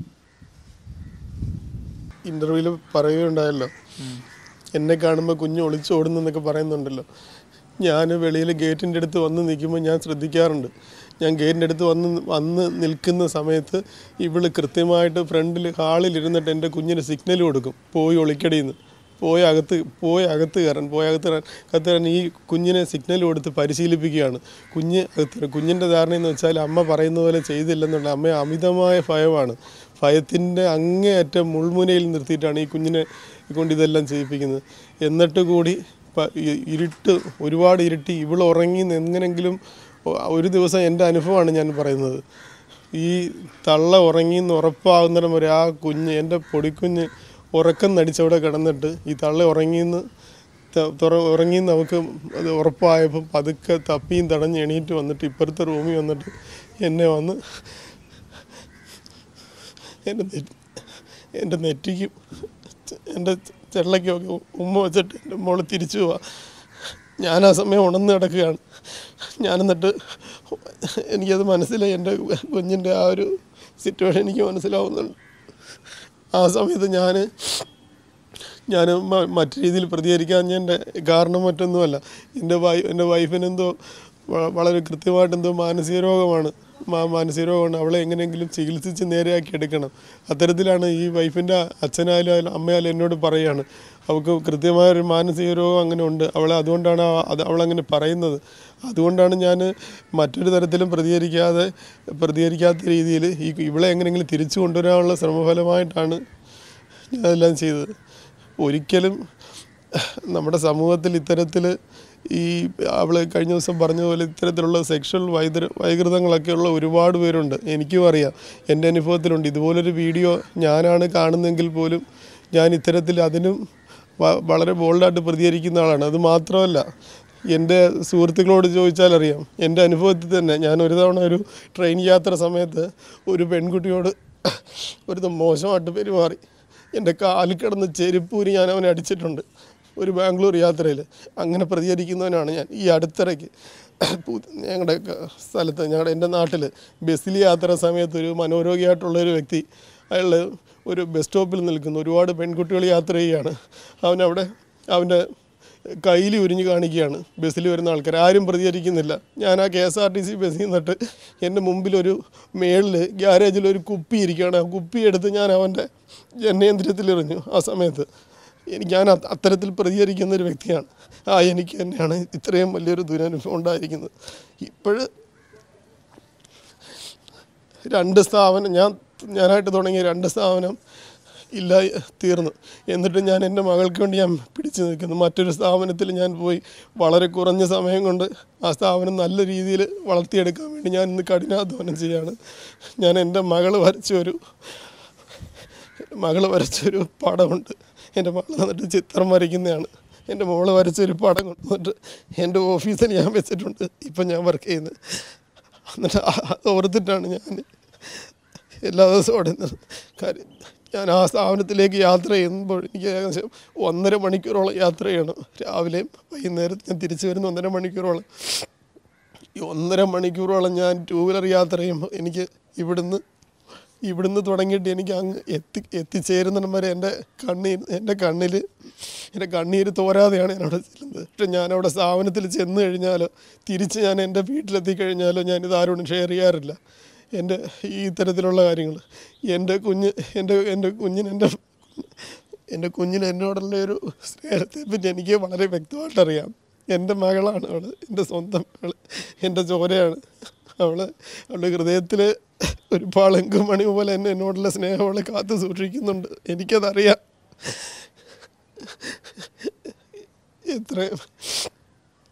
ഇൻ്റർവ്യൂവിൽ പറയുകയുണ്ടായല്ലോ എന്നെ കാണുമ്പോൾ കുഞ്ഞ് ഒളിച്ചോടുന്നെന്നൊക്കെ പറയുന്നുണ്ടല്ലോ ഞാൻ വെളിയിൽ ഗേറ്റിൻ്റെ അടുത്ത് വന്ന് നിൽക്കുമ്പോൾ ഞാൻ ശ്രദ്ധിക്കാറുണ്ട് ഞാൻ ഗേറ്റിൻ്റെ അടുത്ത് വന്ന് വന്ന് നിൽക്കുന്ന സമയത്ത് ഇവള് കൃത്യമായിട്ട് ഫ്രണ്ടിൽ ഹാളിൽ ഇരുന്നിട്ട് എൻ്റെ കുഞ്ഞിന് സിഗ്നൽ കൊടുക്കും പോയി ഒളിക്കടിയെന്ന് പോയി അകത്ത് പോയി അകത്ത് കയറാൻ പോയി അകത്ത് കയറാൻ അകത്ത് കയറാൻ ഈ കുഞ്ഞിനെ സിഗ്നൽ കൊടുത്ത് പരിശീലിപ്പിക്കുകയാണ് കുഞ്ഞ് അകത്ത് കയറും. കുഞ്ഞിൻ്റെ ധാരണ എന്ന് വെച്ചാൽ അമ്മ പറയുന്ന പോലെ ചെയ്തില്ലെന്നുള്ള അമ്മ അമിതമായ ഭയമാണ് ഭയത്തിൻ്റെ അങ്ങേയറ്റം മുൾമുനയിൽ നിർത്തിയിട്ടാണ് ഈ കുഞ്ഞിനെ കൊണ്ട് ഇതെല്ലാം ചെയ്യിപ്പിക്കുന്നത് എന്നിട്ട് കൂടി പ- ഇ- ഇരുട്ട് ഒരുപാട് ഇരുട്ടി ഇവൾ ഉറങ്ങി എങ്ങനെങ്കിലും ഒ- ഒരു ദിവസം എൻ്റെ അനുഭവമാണ് ഞാൻ പറയുന്നത് ഈ തള്ള ഉറങ്ങി എന്ന് ഉറപ്പാകുന്നിടം വരെ ആ കുഞ്ഞ് എൻ്റെ പൊടിക്കുഞ്ഞ് ഉറക്കം നടിച്ചവിടെ കിടന്നിട്ട് ഈ തള്ള ഉറങ്ങിയെന്ന് ത- തുറ ഉറങ്ങിയെന്ന് നമുക്ക് അത് ഉറപ്പായപ്പോൾ പതുക്കെ തപ്പിയും തടഞ്ഞ് എണീറ്റ് വന്നിട്ട് ഇപ്പുറത്തെ റൂമിൽ വന്നിട്ട് എന്നെ വന്ന് എൻ്റെ നെറ്റ് എൻ്റെ നെറ്റിക്കും എൻ്റെ ചെള്ളയ്ക്കൊക്കെ ഉമ്മ വെച്ചിട്ട് എൻ്റെ മോള് തിരിച്ചു പോവാ ഞാൻ ആ സമയം ഉണർന്ന് കിടക്കുകയാണ് ഞാൻ എന്നിട്ട് എനിക്കത് മനസ്സിലായി എൻ്റെ കുഞ്ഞിൻ്റെ ആ ഒരു സിറ്റുവേഷൻ എനിക്ക് മനസ്സിലാവുന്നുണ്ട് ആ സമയത്ത് ഞാൻ ഞാൻ മ- മറ്റു രീതിയിൽ പ്രതികരിക്കാൻ എൻ്റെ കാരണം മറ്റൊന്നുമല്ല എൻ്റെ വൈ എൻ്റെ വൈഫിനെന്തോ വ- വളരെ കൃത്യമായിട്ട് എന്തോ മാനസിക രോഗമാണ് മാ- മാനസിക രോഗമാണ് അവളെ എങ്ങനെയെങ്കിലും ചികിത്സിച്ച് നേരെയാക്കി എടുക്കണം അത്തരത്തിലാണ് ഈ വൈഫിൻ്റെ അച്ഛനായാലും അമ്മയായാലും എന്നോട് പറയുകയാണ് അവൾക്ക് കൃത്യമായൊരു മാനസിക രോഗം അങ്ങനെ ഉണ്ട് അവളെ അതുകൊണ്ടാണ് ആ- അത് അവളങ്ങനെ പറയുന്നത് അതുകൊണ്ടാണ് ഞാൻ മറ്റൊരു തരത്തിലും പ്രതികരിക്കാതെ പ്രതികരിക്കാത്ത രീതിയിൽ ഈ ഇവളെ എങ്ങനെയെങ്കിലും തിരിച്ചു കൊണ്ടുവരാനുള്ള ശ്രമഫലമായിട്ടാണ് ഞാനെല്ലാം ചെയ്തത് ഒരിക്കലും നമ്മുടെ സമൂഹത്തിൽ ഇത്തരത്തിൽ ഈ അവൾ കഴിഞ്ഞ ദിവസം പറഞ്ഞ പോലെ ഇത്തരത്തിലുള്ള സെക്ഷൽ വൈദ്യ വൈകൃതങ്ങളൊക്കെയുള്ള ഒരുപാട് പേരുണ്ട് എനിക്കും അറിയാം എൻ്റെ അനുഭവത്തിലുണ്ട് ഇതുപോലൊരു വീഡിയോ ഞാനാണ് കാണുന്നതെങ്കിൽ പോലും ഞാൻ ഇത്തരത്തിൽ അതിനും വ- വളരെ ബോൾഡായിട്ട് പ്രതികരിക്കുന്ന ആളാണ് അത് മാത്രമല്ല എൻ്റെ സുഹൃത്തുക്കളോട് ചോദിച്ചാൽ അറിയാം എൻ്റെ അനുഭവത്തിൽ തന്നെ ഞാൻ ഒരു തവണ ഒരു ട്രെയിൻ യാത്ര സമയത്ത് ഒരു പെൺകുട്ടിയോട് ഒരു മോശമായിട്ട് പെരുമാറി എൻ്റെ കാലിൽ കിടന്ന് ചെരുപ്പൂരി ഞാൻ അവനെ അടിച്ചിട്ടുണ്ട് ഒരു ബാംഗ്ലൂർ യാത്രയിൽ അങ്ങനെ പ്രതികരിക്കുന്നവനാണ് ഞാൻ ഈ അടുത്തിടയ്ക്ക് പു- ഞങ്ങളുടെ ക- സ്ഥലത്ത് ഞങ്ങളുടെ എൻ്റെ നാട്ടിൽ ബസ്സിൽ യാത്ര സമയത്ത് ഒരു മനോരോഗിയായിട്ടുള്ള ഒരു വ്യക്തി അയാൾ ഒരു ബസ് സ്റ്റോപ്പിൽ നിൽക്കുന്നു ഒരുപാട് പെൺകുട്ടികൾ യാത്ര ചെയ്യുകയാണ് അവനവിടെ അവൻ്റെ കയ്യിൽ ഉരിഞ്ഞ് കാണിക്കുകയാണ് ബസ്സിൽ വരുന്ന ആൾക്കാർ ആരും പ്രതികരിക്കുന്നില്ല ഞാൻ ആ K S R T C ബസ്സിൽ നിന്നിട്ട് എൻ്റെ മുമ്പിലൊരു മേളിൽ ഗ്യാരേജിൽ ഒരു കുപ്പി ഇരിക്കുകയാണ് ആ കുപ്പി എടുത്ത് ഞാൻ അവൻ്റെ ജനേന്ദ്രിയത്തിൽ എറിഞ്ഞു ആ സമയത്ത് എനിക്ക് ഞാൻ അത് അത്തരത്തിൽ പ്രതികരിക്കുന്ന ഒരു വ്യക്തിയാണ് ആ എനിക്ക് തന്നെയാണ് ഇത്രയും വലിയൊരു ദുരനുഭവം ഉണ്ടായിരിക്കുന്നത് ഇപ്പോഴ് രണ്ട് സ്ഥാപനം ഞാൻ ഞാനായിട്ട് തുടങ്ങിയ രണ്ട് സ്ഥാപനം ഇല്ല തീർന്നു എന്നിട്ട് ഞാൻ എൻ്റെ മകൾക്ക് വേണ്ടി ഞാൻ പിടിച്ചു നിൽക്കുന്നു മറ്റൊരു സ്ഥാപനത്തിൽ ഞാൻ പോയി വളരെ കുറഞ്ഞ സമയം കൊണ്ട് ആ സ്ഥാപനം നല്ല രീതിയിൽ വളർത്തിയെടുക്കാൻ വേണ്ടി ഞാൻ ഇന്ന് കഠിനാധ്വാനം ചെയ്യാണ് ഞാൻ എൻ്റെ മകൾ വരച്ച ഒരു മകൾ വരച്ചൊരു പടമുണ്ട് എൻ്റെ മകൾ വന്നിട്ട് ചിത്രം വരയ്ക്കുന്നതാണ് എൻ്റെ മോള് വരച്ചൊരു പടം കൊണ്ടുവന്നിട്ട് എൻ്റെ ഓഫീസിൽ ഞാൻ വെച്ചിട്ടുണ്ട് ഇപ്പം ഞാൻ വർക്ക് ചെയ്യുന്നത് എന്നിട്ട് ആ- അത് ഓർത്തിട്ടാണ് ഞാൻ എല്ലാ ദിവസവും അവിടെ നിന്ന് കാര്യം ഞാൻ ആ സ്ഥാപനത്തിലേക്ക് യാത്ര ചെയ്യുമ്പോൾ എനിക്ക് ഏകദേശം ഒന്നര മണിക്കൂറോളം യാത്ര ചെയ്യണം രാവിലെയും വൈകുന്നേരം ഞാൻ തിരിച്ചു വരുന്ന ഒന്നര മണിക്കൂറോളം ഈ ഒന്നര മണിക്കൂറോളം ഞാൻ ടൂ വീലർ യാത്ര ചെയ്യുമ്പോൾ എനിക്ക് ഇവിടുന്ന് ഇവിടുന്ന് തുടങ്ങിയിട്ട് എനിക്ക് അങ്ങ് എത്തി എത്തിച്ചേരുന്നിടം വരെ എൻ്റെ കണ്ണീർ എൻ്റെ കണ്ണിൽ എൻ്റെ കണ്ണീര് തോരാതെയാണ് ഞാൻ അവിടെ ചെല്ലുന്നത് പക്ഷെ ഞാനവിടെ സ്ഥാപനത്തിൽ ചെന്ന് കഴിഞ്ഞാലോ തിരിച്ച് ഞാൻ എൻ്റെ വീട്ടിലെത്തി കഴിഞ്ഞാലോ ഞാനിത് ആരോടും ഷെയർ ചെയ്യാറില്ല എൻ്റെ ഈ ഇത്തരത്തിലുള്ള കാര്യങ്ങൾ എൻ്റെ കുഞ്ഞ് എൻ്റെ എൻ്റെ കുഞ്ഞിന് എൻ്റെ എൻ്റെ കുഞ്ഞിന് എന്നോടുള്ള ഒരു സ്നേഹത്തെ പറ്റി എനിക്ക് വളരെ വ്യക്തമായിട്ട് അറിയാം എൻ്റെ മകളാണ് അവൾ എൻ്റെ സ്വന്തം മകൾ എൻ്റെ ചോരയാണ് അവൾ അവളുടെ ഹൃദയത്തിൽ ഒരു പാളങ്ക് മണി പോലെ എന്നെ എന്നോടുള്ള സ്നേഹം അവൾ കാത്തു സൂക്ഷിക്കുന്നുണ്ട് എനിക്കതറിയാം എത്രയും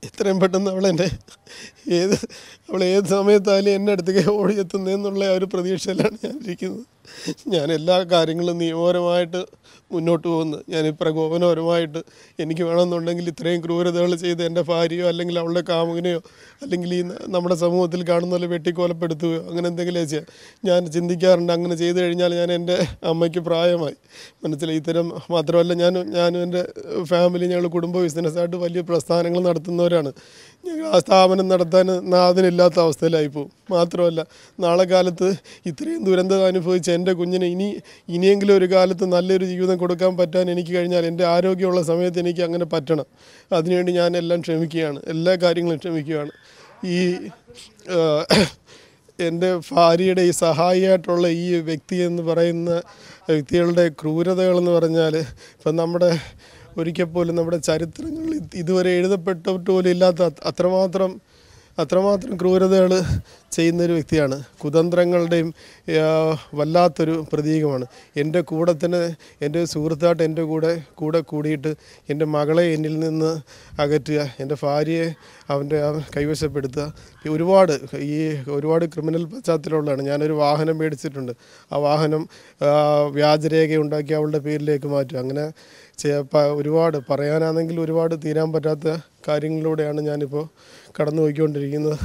എത്രയും പെട്ടെന്ന് അവൾ എൻ്റെ ഏത് അവൾ ഏത് സമയത്തായാലും എൻ്റെ അടുത്തേക്ക് ഓടിയെത്തുന്നതെന്നുള്ള ആ ഒരു പ്രതീക്ഷയിലാണ് ഞാൻ ഇരിക്കുന്നത് ഞാൻ എല്ലാ കാര്യങ്ങളും നിയമപരമായിട്ട് മുന്നോട്ട് പോകുന്നു ഞാൻ പ്രകോപനപരമായിട്ട് എനിക്ക് വേണമെന്നുണ്ടെങ്കിൽ ഇത്രയും ക്രൂരതകൾ ചെയ്ത് എൻ്റെ ഭാര്യയോ അല്ലെങ്കിൽ അവളുടെ കാമുകനെയോ അല്ലെങ്കിൽ ഈ ന- നമ്മുടെ സമൂഹത്തിൽ കാണുന്ന പോലെ വെട്ടിക്കൊലപ്പെടുത്തുകയോ അങ്ങനെ എന്തെങ്കിലും ചെയ്യാം ഞാൻ ചിന്തിക്കാറുണ്ട് അങ്ങനെ ചെയ്തു കഴിഞ്ഞാൽ ഞാൻ എൻ്റെ അമ്മയ്ക്ക് പ്രായമായി മനസ്സിലായി ഇത്തരം മാത്രമല്ല ഞാൻ ഞാനും എൻ്റെ ഫാമിലി ഞങ്ങൾ കുടുംബ ബിസിനസ്സായിട്ട് വലിയ പ്രസ്ഥാനങ്ങൾ നടത്തുന്നവരാണ് ഞങ്ങൾ ആ സ്ഥാപനം നടത്താൻ നാദിനില്ലാത്ത അവസ്ഥയിലായി പോകും മാത്രമല്ല നാളെ കാലത്ത് ഇത്രയും ദുരന്തം അനുഭവിച്ച എൻ്റെ കുഞ്ഞിന് ഇനി ഇനിയെങ്കിലും ഒരു കാലത്ത് നല്ലൊരു ജീവിതം കൊടുക്കാൻ പറ്റാൻ എനിക്ക് കഴിഞ്ഞാൽ എൻ്റെ ആരോഗ്യമുള്ള സമയത്ത് എനിക്ക് അങ്ങനെ പറ്റണം അതിനുവേണ്ടി ഞാൻ എല്ലാം ക്ഷമിക്കുകയാണ് എല്ലാ കാര്യങ്ങളും ക്ഷമിക്കുകയാണ് ഈ ആ, എൻ്റെ ഭാര്യയുടെ ഈ സഹായിയായിട്ടുള്ള ഈ വ്യക്തി എന്ന് പറയുന്ന വ്യക്തികളുടെ ക്രൂരതകളെന്ന് പറഞ്ഞാൽ ഇപ്പം നമ്മുടെ ഒരിക്കൽ പോലും നമ്മുടെ ചരിത്രങ്ങളിൽ ഇതുവരെ എഴുതപ്പെട്ടിട്ട് പോലും ഇല്ലാത്ത അത് അത്രമാത്രം അത്രമാത്രം ക്രൂരതകൾ ചെയ്യുന്നൊരു വ്യക്തിയാണ് കുതന്ത്രങ്ങളുടെയും ആ, വല്ലാത്തൊരു പ്രതീകമാണ് എൻ്റെ കൂടെ തന്നെ എൻ്റെ ഒരു സുഹൃത്തായിട്ട് എൻ്റെ കൂടെ കൂടെ കൂടിയിട്ട് എൻ്റെ മകളെ എന്നിൽ നിന്ന് അകറ്റുക എൻ്റെ ഭാര്യയെ അവൻ്റെ ആ കൈവശപ്പെടുത്തുക ഈ ഒരുപാട് ഈ ഒരുപാട് ക്രിമിനൽ പശ്ചാത്തലമുള്ളതാണ് ഞാനൊരു വാഹനം മേടിച്ചിട്ടുണ്ട് ആ വാഹനം ആ, വ്യാജരേഖ ഉണ്ടാക്കി അവളുടെ പേരിലേക്ക് മാറ്റുക അങ്ങനെ ചെ- പ- ഒരുപാട് പറയാനാണെങ്കിൽ ഒരുപാട് തീരാൻ പറ്റാത്ത കാര്യങ്ങളിലൂടെയാണ് ഞാനിപ്പോൾ കടന്നു പോയിക്കൊണ്ടിരിക്കുന്നത്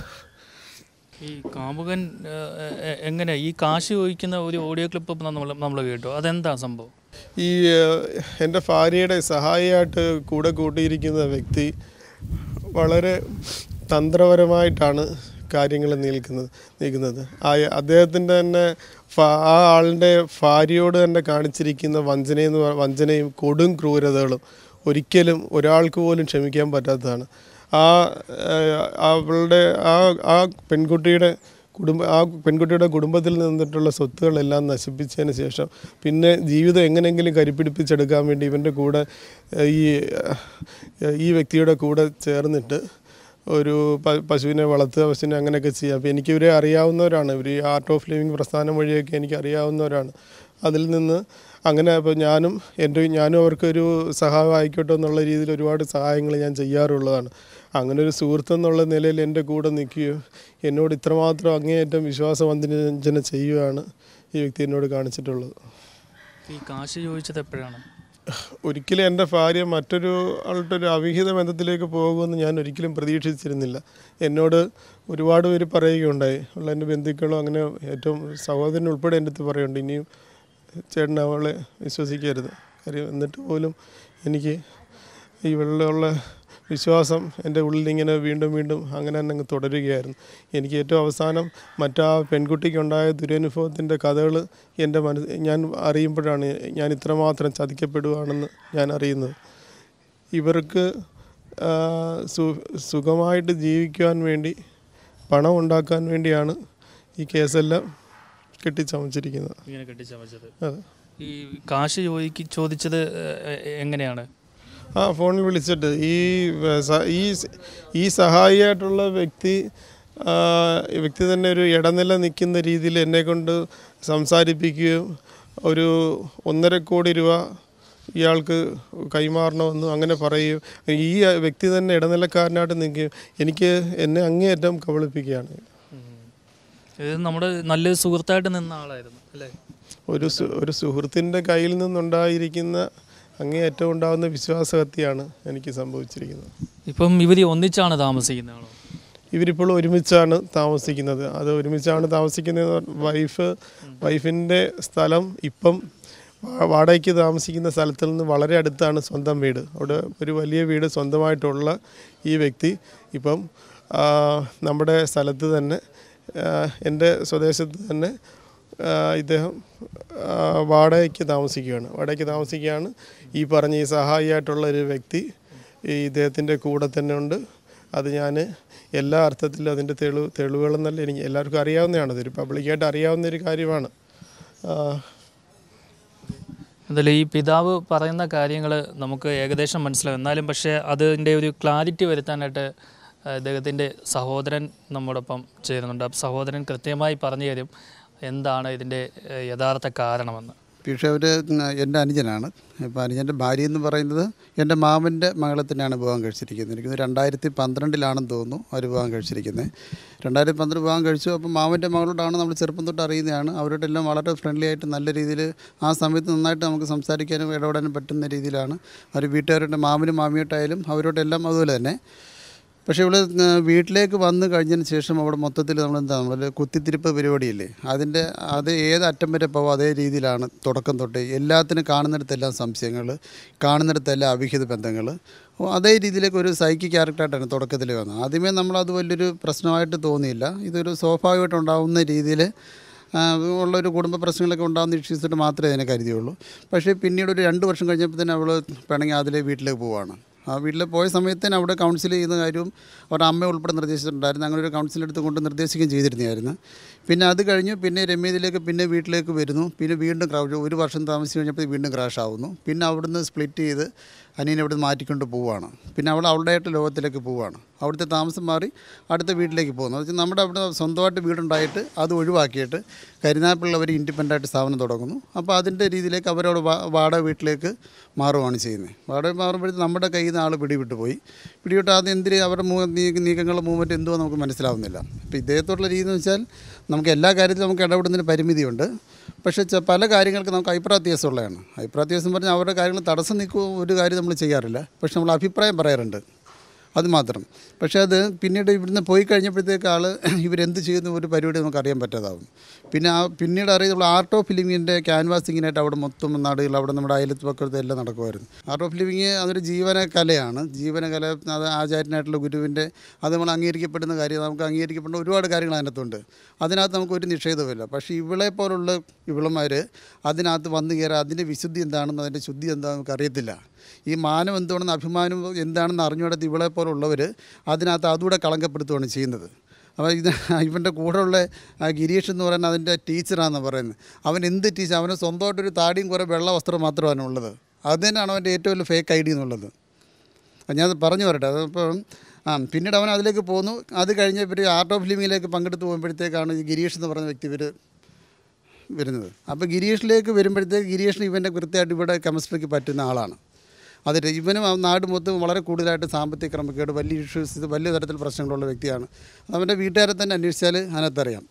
ഈ കാമുകൻ ഏഹ്, എ- എങ്ങനെ ഈ കാശ് ചോദിക്കുന്ന ഒരു ഓഡിയോ ക്ലിപ്പ് നമ്മൾ നമ്മൾ കേട്ടു അതെന്താ സംഭവം ഈ ഏഹ്, എൻ്റെ ഭാര്യയുടെ സഹായിയായിട്ട് കൂടെ കൂട്ടിയിരിക്കുന്ന വ്യക്തി വളരെ തന്ത്രപരമായിട്ടാണ് കാര്യങ്ങൾ നീൽക്കുന്നത് നീക്കുന്നത് ആ അദ്ദേഹത്തിൻ്റെ തന്നെ ഫ- ആ ആളിൻ്റെ ഭാര്യയോട് തന്നെ കാണിച്ചിരിക്കുന്ന വഞ്ചനയെന്ന് പറ- വഞ്ചനയും കൊടും ക്രൂരതകളും ഒരിക്കലും ഒരാൾക്ക് പോലും ക്ഷമിക്കാൻ പറ്റാത്തതാണ് ആ ഏഹ്, അവളുടെ ആ ആ പെൺകുട്ടിയുടെ കുടുംബ ആ പെൺകുട്ടിയുടെ കുടുംബത്തിൽ നിന്നിട്ടുള്ള സ്വത്തുകളെല്ലാം നശിപ്പിച്ചതിന് ശേഷം പിന്നെ ജീവിതം എങ്ങനെയെങ്കിലും കരിപ്പിടിപ്പിച്ചെടുക്കാൻ വേണ്ടി ഇവൻ്റെ കൂടെ ഏഹ്, ഈ ഏഹ്, ഈ വ്യക്തിയുടെ കൂടെ ചേർന്നിട്ട് ഒരു പ- പശുവിനെ വളർത്തുക പശുവിനെ അങ്ങനെയൊക്കെ ചെയ്യുക അപ്പോൾ എനിക്ക് ഇവരെ അറിയാവുന്നവരാണ് ഇവർ ഈ ആർട്ട് ഓഫ് ലിവിങ് പ്രസ്ഥാനം വഴിയൊക്കെ എനിക്ക് അറിയാവുന്നവരാണ് അതിൽ നിന്ന് അങ്ങനെ അപ്പോൾ ഞാനും എൻ്റെ ഞാനും അവർക്കൊരു സഹായം ആയിക്കോട്ടെ എന്നുള്ള രീതിയിൽ ഒരുപാട് സഹായങ്ങൾ ഞാൻ ചെയ്യാറുള്ളതാണ് അങ്ങനെ ഒരു സുഹൃത്ത് എന്നുള്ള നിലയിൽ എൻ്റെ കൂടെ നിൽക്കുകയോ എന്നോട് ഇത്രമാത്രം അങ്ങേയറ്റം വിശ്വാസവഞ്ചന ചെയ്യുകയാണ് ഈ വ്യക്തി എന്നോട് കാണിച്ചിട്ടുള്ളത് ഈ കാശ് ചോദിച്ചത് എപ്പോഴാണ് ഒരിക്കലും എൻ്റെ ഭാര്യ മറ്റൊരു ആളുടെ ഒരു അവിഹിത ബന്ധത്തിലേക്ക് പോകുമെന്ന് ഞാൻ ഒരിക്കലും പ്രതീക്ഷിച്ചിരുന്നില്ല എന്നോട് ഒരുപാട് പേര് പറയുകയുണ്ടായി ഉള്ള എൻ്റെ ബന്ധുക്കളും അങ്ങനെ ഏറ്റവും സഹോദരൻ ഉൾപ്പെടെ എൻ്റെ അടുത്ത് പറയുന്നുണ്ട് ഇനിയും ചേട്ടൻ അവളെ വിശ്വസിക്കരുത് കാര്യം എന്നിട്ട് പോലും എനിക്ക് ഈ വെള്ളമുള്ള വിശ്വാസം എൻ്റെ ഉള്ളിൽ ഇങ്ങനെ വീണ്ടും വീണ്ടും അങ്ങനെ തന്നെ അങ്ങ് തുടരുകയായിരുന്നു എനിക്ക് ഏറ്റവും അവസാനം മറ്റാ പെൺകുട്ടിക്കുണ്ടായ ദുരനുഭവത്തിൻ്റെ കഥകൾ എൻ്റെ മനസ്സ് ഞാൻ അറിയുമ്പോഴാണ് ഞാൻ ഇത്രമാത്രം ചതിക്കപ്പെടുകയാണെന്ന് ഞാൻ അറിയുന്നത് ഇവർക്ക് ആ, സു സുഖമായിട്ട് ജീവിക്കുവാൻ വേണ്ടി പണം ഉണ്ടാക്കാൻ വേണ്ടിയാണ് ഈ കേസെല്ലാം കെട്ടിച്ചമച്ചിരിക്കുന്നത് ഇങ്ങനെ കെട്ടിച്ചമച്ചത് അതെ ഈ കാശ് ചോദിക്ക് ചോദിച്ചത് ഏഹ്, എങ്ങനെയാണ് ആ ഫോണിൽ വിളിച്ചിട്ട് ഈ വ- സ- ഈ സ്- ഈ സഹായിയായിട്ടുള്ള വ്യക്തി ആ, ഈ വ്യക്തി തന്നെ ഒരു ഇടനില നിൽക്കുന്ന രീതിയിൽ എന്നെ കൊണ്ട് സംസാരിപ്പിക്കുകയും ഒരു ഒന്നര കോടി രൂപ ഇയാൾക്ക് കൈമാറണമെന്നും അങ്ങനെ പറയുകയും ഈ വ്യക്തി തന്നെ ഇടനിലക്കാരനായിട്ട് നിൽക്കുകയും എനിക്ക് എന്നെ അങ്ങേയറ്റം കബളിപ്പിക്കുകയാണ് ഇത് നമ്മുടെ നല്ലൊരു സുഹൃത്തായിട്ട് നിന്ന ആളായിരുന്നു അല്ലേ ഒരു സു- ഒരു സുഹൃത്തിൻ്റെ കയ്യിൽ നിന്നുണ്ടായിരിക്കുന്ന അങ്ങേയറ്റം ഉണ്ടാകുന്ന വിശ്വാസഹത്യയാണ് എനിക്ക് സംഭവിച്ചിരിക്കുന്നത് ഇപ്പം ഇവർ ഒന്നിച്ചാണ് താമസിക്കുന്നതാണോ ഇവരിപ്പോൾ ഒരുമിച്ചാണ് താമസിക്കുന്നത് അത് ഒരുമിച്ചാണ് താമസിക്കുന്നത് വൈഫ് വൈഫിൻ്റെ സ്ഥലം ഇപ്പം വാ- വാടകയ്ക്ക് താമസിക്കുന്ന സ്ഥലത്തിൽ നിന്ന് വളരെ അടുത്താണ് സ്വന്തം വീട് അവിടെ ഒരു വലിയ വീട് സ്വന്തമായിട്ടുള്ള ഈ വ്യക്തി ഇപ്പം ആ, നമ്മുടെ സ്ഥലത്ത് തന്നെ ആ, എൻ്റെ സ്വദേശത്ത് തന്നെ ആ, ഇദ്ദേഹം ആ, വാടകയ്ക്ക് താമസിക്കുകയാണ് വാടകയ്ക്ക് താമസിക്കുകയാണ് ഈ പറഞ്ഞ ഈ സഹായിയായിട്ടുള്ള ഒരു വ്യക്തി ഈ ഇദ്ദേഹത്തിൻ്റെ കൂടെ തന്നെ ഉണ്ട് അത് ഞാൻ എല്ലാ അർത്ഥത്തിലും അതിൻ്റെ തെളിവ് തെളിവുകളെന്നല്ല എനിക്ക് എല്ലാവർക്കും അറിയാവുന്നതാണ് ഇതൊരു പബ്ലിക്കായിട്ട് അറിയാവുന്ന ഒരു കാര്യമാണ് ആ, എന്തായാലും ഈ പിതാവ് പറയുന്ന കാര്യങ്ങൾ നമുക്ക് ഏകദേശം മനസ്സിലാവും എന്നാലും പക്ഷേ അതിൻ്റെ ഒരു ക്ലാരിറ്റി വരുത്താനായിട്ട് ആ, ഇദ്ദേഹത്തിൻ്റെ സഹോദരൻ നമ്മോടൊപ്പം ചേരുന്നുണ്ട് അപ്പോൾ സഹോദരൻ കൃത്യമായി പറഞ്ഞു തരും എന്താണ് ഇതിൻ്റെ ഏഹ്, യഥാർത്ഥ കാരണമെന്ന് പക്ഷേ അവർ എൻ്റെ അനുജനാണ് ഇപ്പോൾ അനുജൻ്റെ ഭാര്യ എന്ന് പറയുന്നത് എൻ്റെ മാമൻ്റെ മകളെ തന്നെയാണ് വിവാഹം കഴിച്ചിരിക്കുന്നത് എനിക്ക് രണ്ടായിരത്തി പന്ത്രണ്ടിലാണെന്ന് തോന്നുന്നു അവർ വിവാഹം കഴിച്ചിരിക്കുന്നത് രണ്ടായിരത്തി പന്ത്രണ്ട് വിവാഹം കഴിച്ചു അപ്പോൾ മാമൻ്റെ മകളോടാണ് നമ്മൾ ചെറുപ്പം തൊട്ട് അറിയുന്നതാണ് അവരോടെല്ലാം വളരെ ഫ്രണ്ട്ലി ആയിട്ട് നല്ല രീതിയിൽ ആ സമയത്ത് നന്നായിട്ട് നമുക്ക് സംസാരിക്കാനും ഇടപെടാനും പറ്റുന്ന രീതിയിലാണ് അവർ വീട്ടുകാരുടെ മാമനും മാമിയോട്ടായാലും അവരോടെല്ലാം അതുപോലെ തന്നെ പക്ഷേ ഇവിടെ വീട്ടിലേക്ക് വന്നു കഴിഞ്ഞതിന് ശേഷം അവിടെ മൊത്തത്തിൽ നമ്മളെന്താ നമ്മൾ കുത്തിത്തിരിപ്പ് പരിപാടിയില്ലേ അതിൻ്റെ അത് ഏത് അറ്റം വരെ പോകും അതേ രീതിയിലാണ് തുടക്കം തൊട്ട് എല്ലാത്തിനും കാണുന്നിടത്തെല്ലാം സംശയങ്ങൾ കാണുന്നിടത്തെല്ലാം അവിഹിത ബന്ധങ്ങൾ അപ്പോൾ അതേ രീതിയിലേക്ക് ഒരു സൈക്കി ക്യാരക്ടറായിട്ടാണ് തുടക്കത്തിൽ വന്നത് ആദ്യമേ നമ്മളത് വലിയൊരു പ്രശ്നമായിട്ട് തോന്നിയില്ല ഇതൊരു സ്വാഭാവികമായിട്ട് ഉണ്ടാകുന്ന രീതിയിൽ ആ, ഉള്ളൊരു കുടുംബ പ്രശ്നങ്ങളൊക്കെ ഉണ്ടാകുന്ന ഇഷ്യൂസിട്ട് മാത്രമേ അതിനെ കരുതിയുള്ളൂ പക്ഷേ പിന്നീട് ഒരു രണ്ട് വർഷം കഴിഞ്ഞപ്പോൾ തന്നെ അവൾ പിണങ്ങി അതിലെ വീട്ടിലേക്ക് പോവാണ് ആ വീട്ടിൽ പോയ സമയത്ത് തന്നെ അവിടെ കൗൺസിൽ ചെയ്യുന്ന കാര്യവും അവരുടെ അമ്മ ഉൾപ്പെടെ നിർദ്ദേശിച്ചിട്ടുണ്ടായിരുന്നു അങ്ങനെ ഒരു കൗൺസിൽ എടുത്ത് കൊണ്ട് നിർദ്ദേശിക്കുകയും ചെയ്തിരുന്നതായിരുന്നു പിന്നെ അത് കഴിഞ്ഞു പിന്നെ രമ്യതയിലേക്ക് പിന്നെ വീട്ടിലേക്ക് വരുന്നു പിന്നെ വീണ്ടും ക്രാഷ് ഒരു വർഷം താമസിച്ച് കഴിഞ്ഞപ്പോൾ വീണ്ടും ക്രാഷ് ആവുന്നു പിന്നെ അവിടുന്ന് സ്പ്ലിറ്റ് ചെയ്ത് അനിയനെ ഇവിടുന്ന് മാറ്റിക്കൊണ്ട് പോവുകയാണ് പിന്നെ അവൾ അവളുടെയായിട്ട് ലോകത്തിലേക്ക് പോവുകയാണ് അവിടുത്തെ താമസം മാറി അടുത്ത വീട്ടിലേക്ക് പോകുന്നു അത് വെച്ചാൽ നമ്മുടെ അവിടെ സ്വന്തമായിട്ട് വീടുണ്ടായിട്ട് അത് ഒഴിവാക്കിയിട്ട് കരുനാപ്പിള്ള അവർ ഇൻഡിപെൻഡൻ്റ് ആയിട്ട് സ്ഥാപനം തുടങ്ങുന്നു അപ്പോൾ അതിൻ്റെ രീതിയിലേക്ക് അവരവിടെ വാ- വാടക വീട്ടിലേക്ക് മാറുകയാണ് ചെയ്യുന്നത് വാടക മാറുമ്പോഴത്തേക്ക് നമ്മുടെ കയ്യിൽ നിന്ന് ആൾ പിടിവിട്ട് പോയി പിടിവിട്ട് അത് എന്തിന് അവരുടെ മൂ നീ- നീക്കങ്ങളുടെ മൂവ്മെൻറ്റ് എന്തോ നമുക്ക് മനസ്സിലാവുന്നില്ല അപ്പോൾ ഇദ്ദേഹത്തോടുള്ള രീതി എന്ന് വെച്ചാൽ നമുക്ക് എല്ലാ കാര്യത്തിലും നമുക്ക് ഇടപെടുന്നതിന് പരിമിതിയുണ്ട് പക്ഷേ ചെ- പല കാര്യങ്ങൾക്ക് നമുക്ക് അഭിപ്രായ വ്യത്യാസമുള്ളതാണ് അഭിപ്രായ വ്യത്യാസം പറഞ്ഞാൽ അവരുടെ കാര്യങ്ങൾ തടസ്സം നിൽക്കുക ഒരു കാര്യം നമ്മൾ ചെയ്യാറില്ല പക്ഷെ നമ്മൾ അഭിപ്രായം പറയാറുണ്ട് അത് മാത്രം പക്ഷേ അത് പിന്നീട് ഇവിടുന്ന് പോയി കഴിഞ്ഞപ്പോഴത്തേക്ക് ആൾ ഇവരെന്ത് ചെയ്യുന്ന ഒരു പരിപാടി നമുക്ക് അറിയാൻ പറ്റാതാവും പിന്നെ ആ പിന്നീട് അറിയുന്ന ആർട്ട് ഓഫ് ലിവിങ്ങിൻ്റെ ക്യാൻവാസിങ്ങിനായിട്ട് അവിടെ മൊത്തം നാടുകൾ അവിടെ നമ്മുടെ അയലത്ത് പക്കത്ത് എല്ലാം നടക്കുമായിരുന്നു ആർട്ട് ഓഫ് ലിവിങ് അതൊരു ജീവന കലയാണ് ജീവന കല അത് ആചാര്യനായിട്ടുള്ള ഗുരുവിൻ്റെ അത് നമ്മൾ അംഗീകരിക്കപ്പെടുന്ന കാര്യം നമുക്ക് അംഗീകരിക്കപ്പെടുന്ന ഒരുപാട് കാര്യങ്ങൾ അതിനകത്തുണ്ട് അതിനകത്ത് നമുക്ക് ഒരു നിഷേധമില്ല പക്ഷേ ഇവളെ പോലുള്ള ഇവളന്മാർ അതിനകത്ത് വന്നു കയറി അതിൻ്റെ വിശുദ്ധി എന്താണെന്ന് അതിൻ്റെ ശുദ്ധി എന്താണെന്ന് നമുക്ക് അറിയത്തില്ല ഈ മാനം എന്തുകൊണ്ടെന്ന് അഭിമാനം എന്താണെന്ന് അറിഞ്ഞുകൊടുത്ത് ഇവളെ പോലുള്ളവർ അതിനകത്ത് അതുകൂടെ കളങ്കപ്പെടുത്തുകയാണ് ചെയ്യുന്നത് അപ്പോൾ ഇത് ഇവൻ്റെ കൂടെയുള്ള ആ ഗിരീഷ് എന്ന് പറയുന്ന അതിൻ്റെ ടീച്ചറാണെന്ന് പറയുന്നത് അവൻ എന്ത് ടീച്ചർ അവന് സ്വന്തമായിട്ടൊരു താടിയും കുറേ വെള്ള വസ്ത്രം മാത്രമാണ് ഉള്ളത് അത് തന്നെയാണ് അവൻ്റെ ഏറ്റവും വലിയ ഫേക്ക് ഐ ഡി എന്നുള്ളത് അത് ഞാൻ പറഞ്ഞു വരട്ടെ അതപ്പം ആ പിന്നീട് അവൻ അതിലേക്ക് പോന്നു അത് കഴിഞ്ഞ് ഇവർ ആർട്ട് ഓഫ് ലിവിങ്ങിലേക്ക് പങ്കെടുത്ത് പോകുമ്പോഴത്തേക്കാണ് ഈ ഗിരീഷ് എന്ന് പറയുന്ന വ്യക്തി ഇവർ വരുന്നത് അപ്പോൾ ഗിരീഷിലേക്ക് വരുമ്പോഴത്തേക്ക് ഗിരീഷിന് ഇവൻ്റെ കൃത്യമായിട്ട് ഇവിടെ കെമിസ്ട്രിക്ക് പറ്റുന്ന ആളാണ് അതിൽ ഇവനും ആ നാട് മൊത്തം വളരെ കൂടുതലായിട്ട് സാമ്പത്തിക ക്രമക്കേട് വലിയ ഇഷ്യൂസ് വലിയ തരത്തിൽ പ്രശ്നങ്ങളുള്ള വ്യക്തിയാണ് അവൻ്റെ വീട്ടുകാരെ തന്നെ അന്വേഷിച്ചാൽ അതിനകത്തറിയാം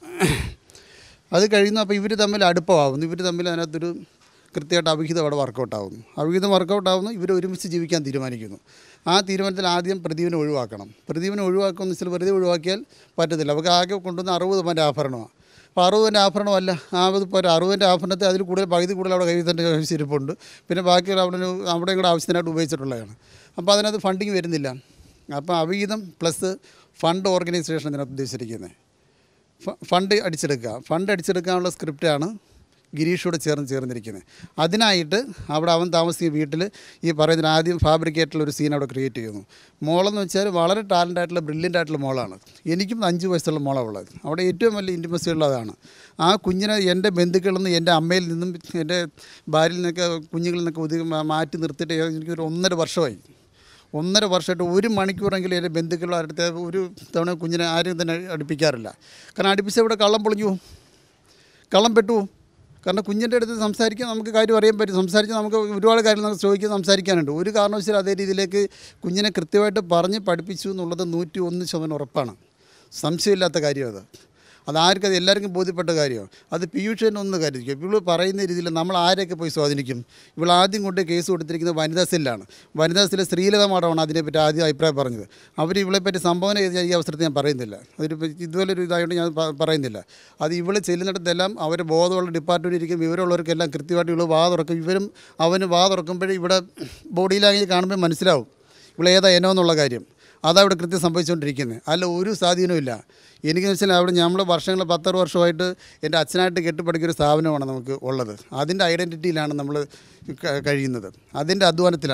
അത് കഴിയുന്നു അപ്പോൾ ഇവർ തമ്മിൽ അടുപ്പമാവുന്നു ഇവർ തമ്മിൽ അതിനകത്തൊരു കൃത്യമായിട്ട് അവിഹിതം അവിടെ വർക്കൗട്ട് ആവുന്നു അവിഹിതം വർക്കൗട്ട് ആവുന്നു ഇവർ ഒരുമിച്ച് ജീവിക്കാൻ തീരുമാനിക്കുന്നു ആ തീരുമാനത്തിൽ ആദ്യം പ്രദീപിനെ ഒഴിവാക്കണം പ്രദീപിനെ ഒഴിവാക്കുമെന്ന് വെച്ചാൽ വെറുതെ ഒഴിവാക്കിയാൽ പറ്റത്തില്ല അവർക്ക് ആകെ കൊണ്ടുവന്ന അറുപത് പവൻ്റെ ആഭരണമാണ് അപ്പോൾ അറുപതിൻ്റെ ആഭരണമല്ല ആ ഇപ്പോൾ ഒരു അറുപതിൻ്റെ ആഭരണത്തെ അതിൽ കൂടുതൽ പകുതി കൂടുതൽ അവിടെ കയ്യിൽ തന്നെ കഴിച്ചിരിപ്പുണ്ട് പിന്നെ ബാക്കിയുള്ള അവിടെ അവിടെ കൂടെ ആവശ്യത്തിനായിട്ട് ഉപയോഗിച്ചിട്ടുള്ളതാണ് അപ്പോൾ അതിനകത്ത് ഫണ്ടിങ് വരുന്നില്ല അപ്പോൾ അവിഹിതം പ്ലസ് ഫണ്ട് ഓർഗനൈസേഷൻ ഇതിനകത്ത് ഉദ്ദേശിച്ചിരിക്കുന്നത് ഫ- ഫണ്ട് അടിച്ചെടുക്കുക ഫണ്ട് അടിച്ചെടുക്കാനുള്ള സ്ക്രിപ്റ്റാണ് ഗിരീഷോട് ചേർന്ന് ചേർന്നിരിക്കുന്നത് അതിനായിട്ട് അവിടെ അവൻ താമസിക്കുന്ന വീട്ടിൽ ഈ പറയുന്ന ആദ്യം ഫാബ്രിക്കേറ്റുള്ള ഒരു സീൻ അവിടെ ക്രിയേറ്റ് ചെയ്യുന്നു മോളെന്ന് വെച്ചാൽ വളരെ ടാലൻ്റ് ആയിട്ടുള്ള ബ്രില്യൻ്റ് ആയിട്ടുള്ള മോളാണ് എനിക്കും അഞ്ച് വയസ്സുള്ള മോളാണ് ഉള്ളത് അവിടെ ഏറ്റവും വലിയ ഇൻറ്റിമസി ഉള്ളതാണ് ആ കുഞ്ഞിനെ എൻ്റെ ബന്ധുക്കളിൽ നിന്ന് എൻ്റെ അമ്മയിൽ നിന്നും എൻ്റെ ഭാര്യയിൽ നിന്നൊക്കെ കുഞ്ഞുങ്ങളിൽ നിന്നൊക്കെ ഒതുങ്ങി മാ- മാറ്റി നിർത്തിയിട്ട് എനിക്കൊരു ഒന്നര വർഷമായി ഒന്നര വർഷമായിട്ട് ഒരു മണിക്കൂറെങ്കിലും എൻ്റെ ബന്ധുക്കളുടെ അടുത്ത് ഒരു തവണ കുഞ്ഞിനെ ആരും തന്നെ അടുപ്പിക്കാറില്ല കാരണം അടുപ്പിച്ച ഇവിടെ കള്ളം പൊളിഞ്ഞു പോകും കള്ളം പെട്ടു പോകും കാരണം കുഞ്ഞിൻ്റെ അടുത്ത് സംസാരിക്കാൻ നമുക്ക് കാര്യം അറിയാൻ പറ്റും സംസാരിച്ച് നമുക്ക് ഒരുപാട് കാര്യങ്ങൾ നമുക്ക് ചോദിക്കാൻ സംസാരിക്കാനുണ്ട് ഒരു കാരണവശാലും അതേ രീതിയിലേക്ക് കുഞ്ഞിനെ കൃത്യമായിട്ട് പറഞ്ഞ് പഠിപ്പിച്ചു എന്നുള്ളത് നൂറ്റി ഒന്ന് ശതമാനം ഉറപ്പാണ് സംശയമില്ലാത്ത കാര്യം അത് അതാർക്കും അത് എല്ലാവർക്കും ബോധ്യപ്പെട്ട കാര്യമാണ് അത് പീയൂഷൻ ഒന്ന് കരുതിക്കും ഇവൾ പറയുന്ന രീതിയിൽ നമ്മൾ ആരെയൊക്കെ പോയി സ്വാധീനിക്കും ഇവൾ ആദ്യം കൊണ്ട് കേസ് കൊടുത്തിരിക്കുന്നത് വനിതാ സെല്ലാണ് വനിതാ സെല്ല് ശ്രീലത മാഡമാണ് അതിനെപ്പറ്റി ആദ്യം അഭിപ്രായം പറഞ്ഞത് അവർ ഇവളെപ്പറ്റി സംഭാവന ചെയ്ത ഈ അവസരത്തിൽ ഞാൻ പറയുന്നില്ല ഒരു ഇതുപോലെ ഒരു ഇതായതുകൊണ്ട് ഞാൻ പ- പറയുന്നില്ല അത് ഇവൾ ചെല്ലുന്നിടത്തെല്ലാം അവർ ബോധമുള്ള ഡിപ്പാർട്ട്മെൻറ്റ് ഇരിക്കും വിവരമുള്ളവർക്കെല്ലാം കൃത്യമായിട്ട് ഇവൾ വാ തുറക്കും ഇവരും അവന് വാ തുറക്കുമ്പോഴേ ഇവിടെ ബോഡി ലാംഗ്വേജ് കാണുമ്പോൾ മനസ്സിലാവും ഇവിടെ ഏതാ ഇനം എന്നുള്ള കാര്യം അതാ ഇവിടെ കൃത്യം സംഭവിച്ചുകൊണ്ടിരിക്കുന്നത് അല്ല ഒരു സ്വാധീനവും ഇല്ല എനിക്കെന്ന് വെച്ചാൽ അവിടെ നമ്മൾ വർഷങ്ങൾ പത്തറ് വർഷമായിട്ട് എൻ്റെ അച്ഛനായിട്ട് കെട്ടിപ്പടുക്കിയൊരു സ്ഥാപനമാണ് നമുക്ക് ഉള്ളത് അതിൻ്റെ ഐഡൻറ്റിറ്റിയിലാണ് നമ്മൾ ക- കഴിയുന്നത് അതിൻ്റെ അധ്വാനത്തിലാണ്